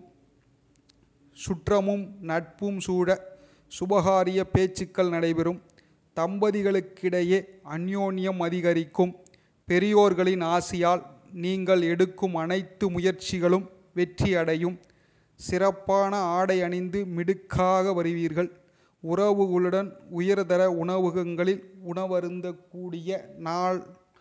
சுற்றமும் நட்பும் சூழ சுபகாரிய பேச்சுக்கள் நடைபெறும் தம்பதிகளுக்கிடையே அந்யோன்யம் அதிகரிக்கும் பெரியோர்களின் ஆசியால் நீங்கள் எடுக்கும் அனைத்து முயற்சிகளும் வெற்றி அடையும் சிறப்பான ஆடை அணிந்து மிடுக்காக வருவீர்கள் உறவுகளுடன் உயர்தர உணவகங்களில் உணவருந்தக்கூடிய நாள்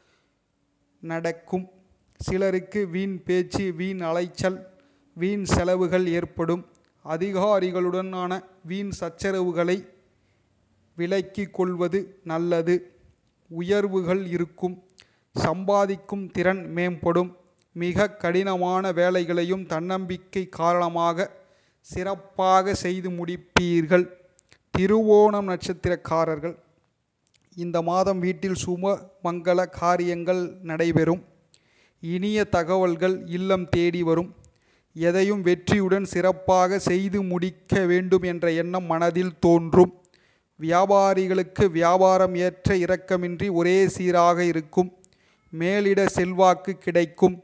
நடக்கும் சிலருக்கு வீண் பேச்சு வீண் அலைச்சல் வீண் செலவுகள் ஏற்படும் அதிகாரிகளுடனான வீண் சச்சரவுகளை விலக்கிக் கொள்வது நல்லது உயர்வுகள் இருக்கும் சம்பாதிக்கும் திறன் மேம்படும் மிக கடினமான வேலைகளையும் தன்னம்பிக்கை காரணமாக சிறப்பாக செய்து முடிப்பீர்கள் திருவோணம் நட்சத்திரக்காரர்கள் இந்த மாதம் வீட்டில் சும மங்கள காரியங்கள் நடைபெறும் இனிய தகவல்கள் இல்லம் தேடி வரும் எதையும் வெற்றியுடன் சிறப்பாக செய்து முடிக்க வேண்டும் என்ற எண்ணம் மனதில் தோன்றும் வியாபாரிகளுக்கு வியாபாரம் ஏற்ற இரக்கமின்றி ஒரே சீராக இருக்கும் மேலிட செல்வாக்கு கிடைக்கும்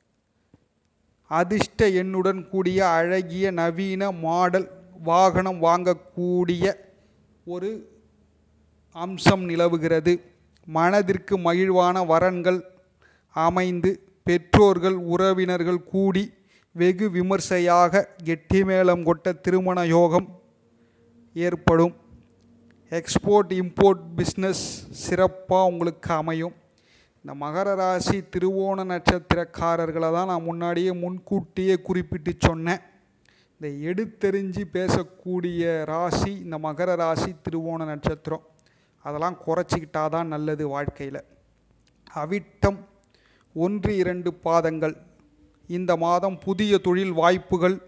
அதிர்ஷ்ட எண்ணுடன் கூடிய அழகிய நவீன மாடல் வாகனம் வாங்கக்கூடிய ஒரு அம்சம் நிலவுகிறது மனதிற்கு மகிழ்வான வரன்கள் அமைந்து பெற்றோர்கள் உறவினர்கள் கூடி வெகு விமர்சையாக கெட்டி மேளம் கொட்ட திருமண யோகம் ஏற்படும் எக்ஸ்போர்ட் இம்போர்ட் பிஸ்னஸ் சிறப்பாக உங்களுக்கு அமையும் இந்த மகர ராசி திருவோண நட்சத்திரக்காரர்களை தான் நான் முன்னாடியே முன்கூட்டியே குறிப்பிட்டு சொன்னேன் இந்த எடுத்தெறிஞ்சு பேசக்கூடிய ராசி இந்த மகர ராசி திருவோண நட்சத்திரம் அதெல்லாம் குறைச்சிக்கிட்டா தான் நல்லது வாழ்க்கையில் அவிட்டம் ஒன்று இரண்டு பாதங்கள் இந்த மாதம் புதிய தொழில் வாய்ப்புகள்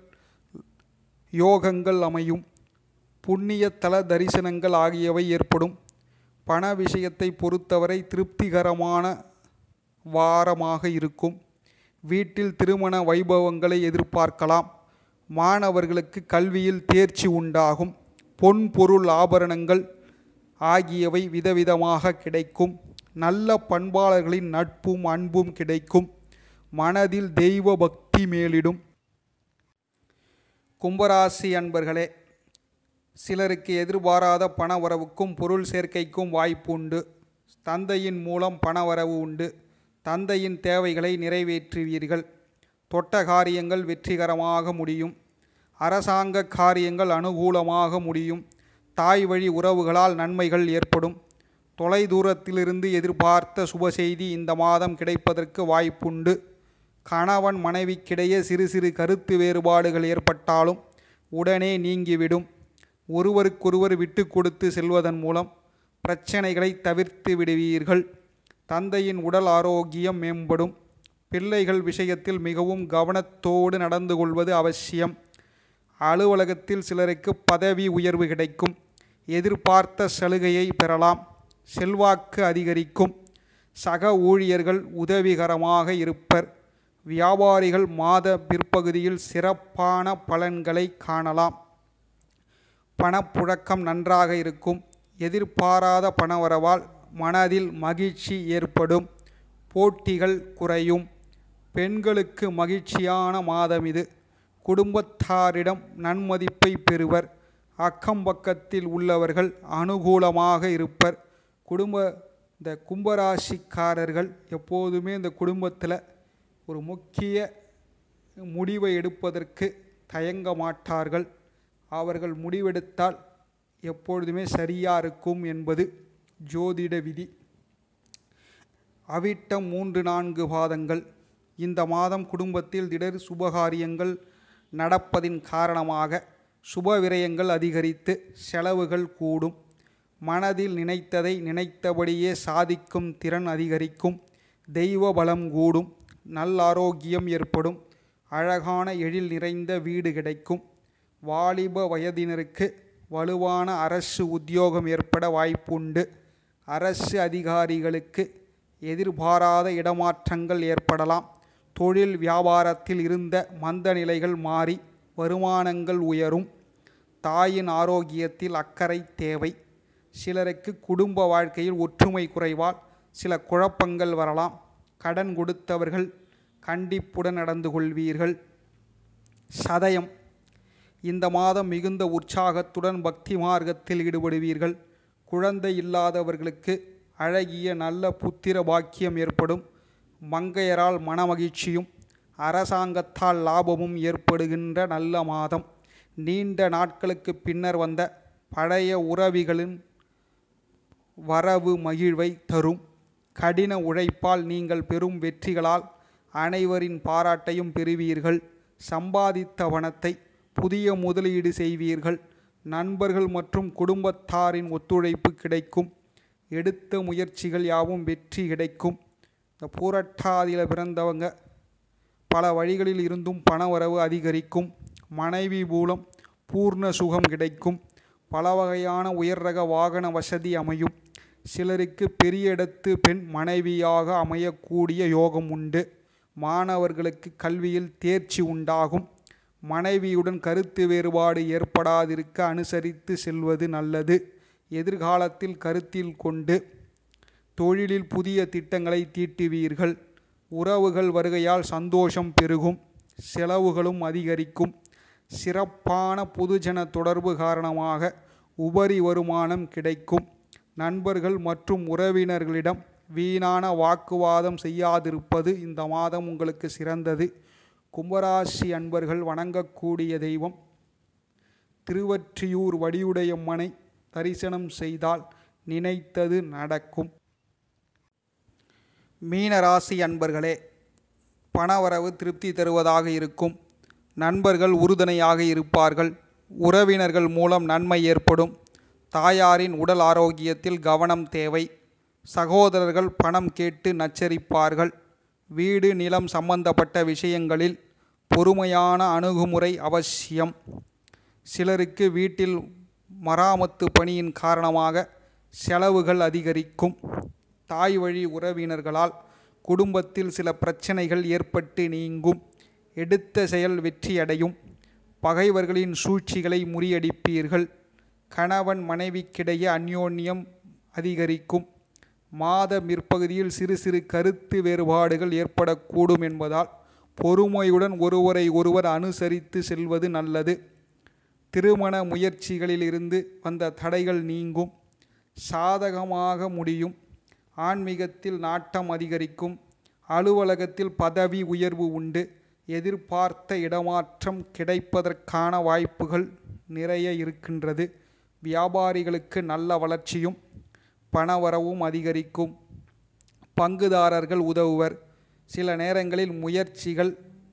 யோகங்கள் அமையும் புண்ணிய தல தரிசனங்கள் ஆகியவை ஏற்படும் பண விஷயத்தை பொறுத்தவரை திருப்திகரமான வாரமாக இருக்கும் வீட்டில் திருமண வைபவங்களை எதிர்பார்க்கலாம் மாணவர்களுக்கு கல்வியில் தேர்ச்சி உண்டாகும் பொன் பொருள் ஆபரணங்கள் ஆகியவை விதவிதமாக கிடைக்கும் நல்ல பண்பாளர்களின் நட்பும் அன்பும் கிடைக்கும் மனதில் தெய்வ பக்தி மேலிடும் கும்பராசி அன்பர்களே சிலருக்கு எதிர்பாராத பணவரவுக்கும் பொருள் சேர்க்கைக்கும் வாய்ப்பு உண்டு தந்தையின் மூலம் பணவரவு உண்டு தந்தையின் தேவைகளை நிறைவேற்றுவீர்கள் தொட்ட காரியங்கள் வெற்றிகரமாக முடியும் அரசாங்க காரியங்கள் அனுகூலமாக முடியும் தாய் வழி உறவுகளால் நன்மைகள் ஏற்படும் தொலை தூரத்திலிருந்து எதிர்பார்த்த சுப செய்தி இந்த மாதம் கிடைப்பதற்கு வாய்ப்புண்டு கணவன் மனைவிக்கிடையே சிறு சிறு கருத்து வேறுபாடுகள் ஏற்பட்டாலும் உடனே நீங்கிவிடும் ஒருவருக்கொருவர் விட்டு கொடுத்து செல்வதன் மூலம் பிரச்சனைகளை தவிர்த்து விடுவீர்கள் தந்தையின் உடல் ஆரோக்கியம் மேம்படும் பிள்ளைகள் விஷயத்தில் மிகவும் கவனத்தோடு நடந்து கொள்வது அவசியம் அலுவலகத்தில் சிலருக்கு பதவி உயர்வு கிடைக்கும் எதிர்பார்த்த சலுகையை பெறலாம் செல்வாக்கு அதிகரிக்கும் சக ஊழியர்கள் உதவிகரமாக இருப்பர் வியாபாரிகள் மாத பிற்பகுதியில் சிறப்பான பலன்களை காணலாம் பணப்புழக்கம் நன்றாக இருக்கும் எதிர்பாராத பணவரவால் மனதில் மகிழ்ச்சி ஏற்படும் போட்டிகள் குறையும் பெண்களுக்கு மகிழ்ச்சியான மாதம் இது குடும்பத்தாரிடம் நன்மதிப்பை பெறுவர் அக்கம் பக்கத்தில் உள்ளவர்கள் அனுகூலமாக இருப்பர் குடும்ப இந்த கும்பராசிக்காரர்கள் எப்போதுமே இந்த குடும்பத்தில் ஒரு முக்கிய முடிவை எடுப்பதற்கு தயங்க மாட்டார்கள் அவர்கள் முடிவெடுத்தால் எப்பொழுதுமே சரியாக இருக்கும் என்பது ஜோதிட விதி அவிட்டம் மூன்று நான்கு பாதங்கள் இந்த மாதம் குடும்பத்தில் திடர் சுபகாரியங்கள் நடப்பதின் காரணமாக சுப விரயங்கள் அதிகரித்து செலவுகள் கூடும் மனதில் நினைத்ததை நினைத்தபடியே சாதிக்கும் திறன் அதிகரிக்கும் தெய்வ பலம் கூடும் நல்லாரோக்கியம் ஏற்படும் அழகான எழில் நிறைந்த வீடு கிடைக்கும் வாலிப வயதினருக்கு வலுவான அரசு உத்தியோகம் ஏற்பட வாய்ப்புண்டு அரசு அதிகாரிகளுக்கு எதிர்பாராத இடமாற்றங்கள் ஏற்படலாம் தொழில் வியாபாரத்தில் இருந்த மந்த நிலைகள் மாறி வருமானங்கள் உயரும் தாயின் ஆரோக்கியத்தில் அக்கறை தேவை சிலருக்கு குடும்ப வாழ்க்கையில் ஒற்றுமை குறைவால் சில குழப்பங்கள் வரலாம் கடன் கொடுத்தவர்கள் கண்டிப்புடன் நடந்து கொள்வீர்கள் சதயம் இந்த மாதம் மிகுந்த உற்சாகத்துடன் பக்தி மார்க்கத்தில் ஈடுபடுவீர்கள் குழந்தை இல்லாதவர்களுக்கு அழகிய நல்ல புத்திர பாக்கியம் ஏற்படும் மங்கையரால் மனமகிழ்ச்சியும் அரசாங்கத்தால் லாபமும் ஏற்படுகின்ற நல்ல மாதம் நீண்ட நாட்களுக்கு பின்னர் வந்த பழைய உறவிகளின் வரவு மகிழ்வை தரும் கடின உழைப்பால் நீங்கள் பெறும் வெற்றிகளால் அனைவரின் பாராட்டையும் பெறுவீர்கள் சம்பாதித்த பணத்தை புதிய முதலீடு செய்வீர்கள் நண்பர்கள் மற்றும் குடும்பத்தாரின் ஒத்துழைப்பு கிடைக்கும் எடுத்த முயற்சிகள் யாவும் வெற்றி கிடைக்கும் இந்த பூரட்டாதியில் பிறந்தவங்க பல வழிகளில் இருந்தும் பணவரவு அதிகரிக்கும் மனைவி மூலம் பூர்ண சுகம் கிடைக்கும் பல வகையான உயர் ரக வாகன வசதி அமையும் சிலருக்கு பெரிய இடத்து பெண் மனைவியாக அமையக்கூடிய யோகம் உண்டு மாணவர்களுக்கு கல்வியில் தேர்ச்சி உண்டாகும் மனைவியுடன் கருத்து வேறுபாடு ஏற்படாதிருக்க அனுசரித்து செல்வது நல்லது எதிர்காலத்தில் கருத்தில் கொண்டு தொழிலில் புதிய திட்டங்களை தீட்டுவீர்கள் உறவுகள் வருகையால் சந்தோஷம் பெருகும் செலவுகளும் அதிகரிக்கும் சிறப்பான பொதுஜன தொடர்பு காரணமாக உபரி வருமானம் கிடைக்கும் நண்பர்கள் மற்றும் உறவினர்களிடம் வீணான வாக்குவாதம் செய்யாதிருப்பது இந்த மாதம் உங்களுக்கு சிறந்தது கும்பராசி அன்பர்கள் வணங்கக்கூடிய தெய்வம் திருவற்றியூர் வடிவுடையம்மனை தரிசனம் செய்தால் நினைத்தது நடக்கும் மீனராசி அன்பர்களே பணவரவு திருப்தி தருவதாக இருக்கும் நண்பர்கள் உறுதுணையாக இருப்பார்கள் உறவினர்கள் மூலம் நன்மை ஏற்படும் தாயாரின் உடல் ஆரோக்கியத்தில் கவனம் தேவை சகோதரர்கள் பணம் கேட்டு நச்சரிப்பார்கள் வீடு நிலம் சம்பந்தப்பட்ட விஷயங்களில் பொறுமையான அணுகுமுறை அவசியம் சிலருக்கு வீட்டில் மராமத்து பணியின் காரணமாக செலவுகள் அதிகரிக்கும் தாய் வழி உறவினர்களால் குடும்பத்தில் சில பிரச்சனைகள் ஏற்பட்டு நீங்கும் எடுத்த செயல் வெற்றியடையும் பகைவர்களின் சூழ்ச்சிகளை முறியடிப்பீர்கள் கணவன் மனைவிக்கிடையே அந்யோன்யம் அதிகரிக்கும் மாத மிற்பகுதியில் சிறு சிறு கருத்து வேறுபாடுகள் ஏற்படக்கூடும் என்பதால் பொறுமையுடன் ஒருவரை ஒருவர் அனுசரித்து செல்வது நல்லது திருமண முயற்சிகளிலிருந்து வந்த தடைகள் நீங்கும் சாதகமாக முடியும் ஆன்மீகத்தில் நாட்டம் அதிகரிக்கும் அலுவலகத்தில் பதவி உயர்வு உண்டு எதிர்பார்த்த இடமாற்றம் கிடைப்பதற்கான வாய்ப்புகள் நிறைய இருக்கின்றது வியாபாரிகளுக்கு நல்ல வளர்ச்சியும் பணவரவும் அதிகரிக்கும் பங்குதாரர்கள் உதவுவர் சில நேரங்களில் முயற்சிகள்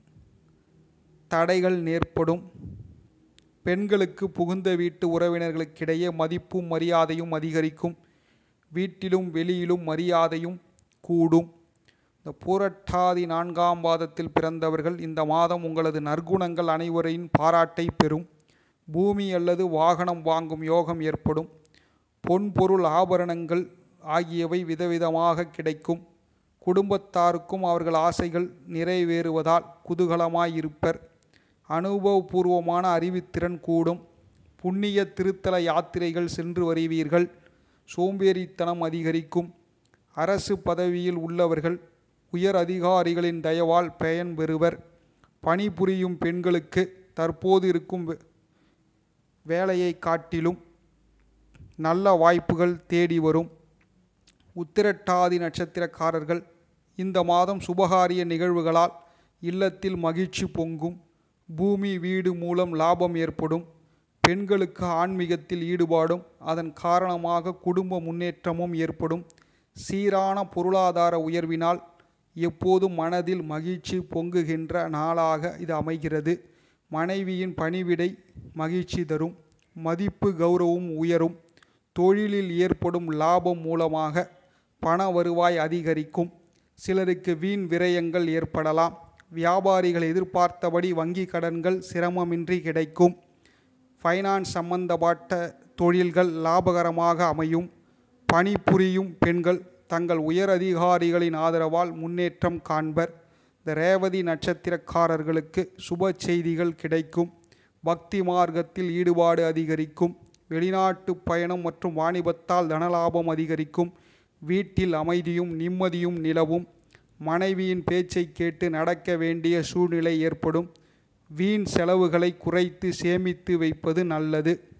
தடைகள் நேர்ப்படும் பெண்களுக்கு புகுந்த வீட்டு உறவினர்களுக்கிடையே மதிப்பும் மரியாதையும் அதிகரிக்கும் வீட்டிலும் வெளியிலும் மரியாதையும் கூடும் இந்த பூரட்டாதி நான்காம் பாதத்தில் பிறந்தவர்கள் இந்த மாதம் உங்களது நற்குணங்கள் அனைவரின் பாராட்டை பெறும் பூமி அல்லது வாகனம் வாங்கும் யோகம் ஏற்படும் பொன் பொருள் ஆபரணங்கள் ஆகியவை விதவிதமாக கிடைக்கும் குடும்பத்தாருக்கும் அவர்கள் ஆசைகள் நிறைவேறுவதால் குதூகலமாயிருப்பர் அனுபவபூர்வமான அறிவுத்திறன் கூடும் புண்ணிய திருத்தல யாத்திரைகள் சென்று வருவீர்கள் சோம்பேறித்தனம் அதிகரிக்கும் அரசு பதவியில் உள்ளவர்கள் உயர் அதிகாரிகளின் தயவால் பயன் பெறுவர் பணிபுரியும் பெண்களுக்கு தற்போது இருக்கும் வே- வேலையை காட்டிலும் நல்ல வாய்ப்புகள் தேடி வரும் உத்திரட்டாதி நட்சத்திரக்காரர்கள் இந்த மாதம் சுபகாரிய நிகழ்வுகளால் இல்லத்தில் மகிழ்ச்சி பொங்கும் பூமி வீடு மூலம் லாபம் ஏற்படும் பெண்களுக்கு ஆன்மீகத்தில் ஈடுபாடும் அதன் காரணமாக குடும்ப முன்னேற்றமும் ஏற்படும் சீரான பொருளாதார உயர்வினால் எப்போதும் மனதில் மகிழ்ச்சி பொங்குகின்ற நாளாக இது அமைகிறது மனைவியின் பணிவிடை மகிழ்ச்சி தரும் மதிப்பு கௌரவம் உயரும் தொழிலில் ஏற்படும் லாபம் மூலமாக பண வருவாய் அதிகரிக்கும் சிலருக்கு வீண் விரயங்கள் ஏற்படலாம் வியாபாரிகள் எதிர்பார்த்தபடி வங்கி கடன்கள் சிரமமின்றி கிடைக்கும் ஃபைனான்ஸ் சம்பந்தப்பட்ட தொழில்கள் லாபகரமாக அமையும் பணிபுரியும் பெண்கள் தங்கள் உயர் அதிகாரிகளின் ஆதரவால் முன்னேற்றம் காண்பர் இந்த ரேவதி நட்சத்திரக்காரர்களுக்கு சுப செய்திகள் கிடைக்கும் பக்தி மார்க்கத்தில் ஈடுபாடு அதிகரிக்கும் வெளிநாட்டு பயணம் மற்றும் வாணிபத்தால் தனலாபம் அதிகரிக்கும் வீட்டில் அமைதியும் நிம்மதியும் நிலவும் மனைவியின் பேச்சை கேட்டு நடக்க வேண்டிய சூழ்நிலை ஏற்படும் வீண் செலவுகளை குறைத்து சேமித்து வைப்பது நல்லது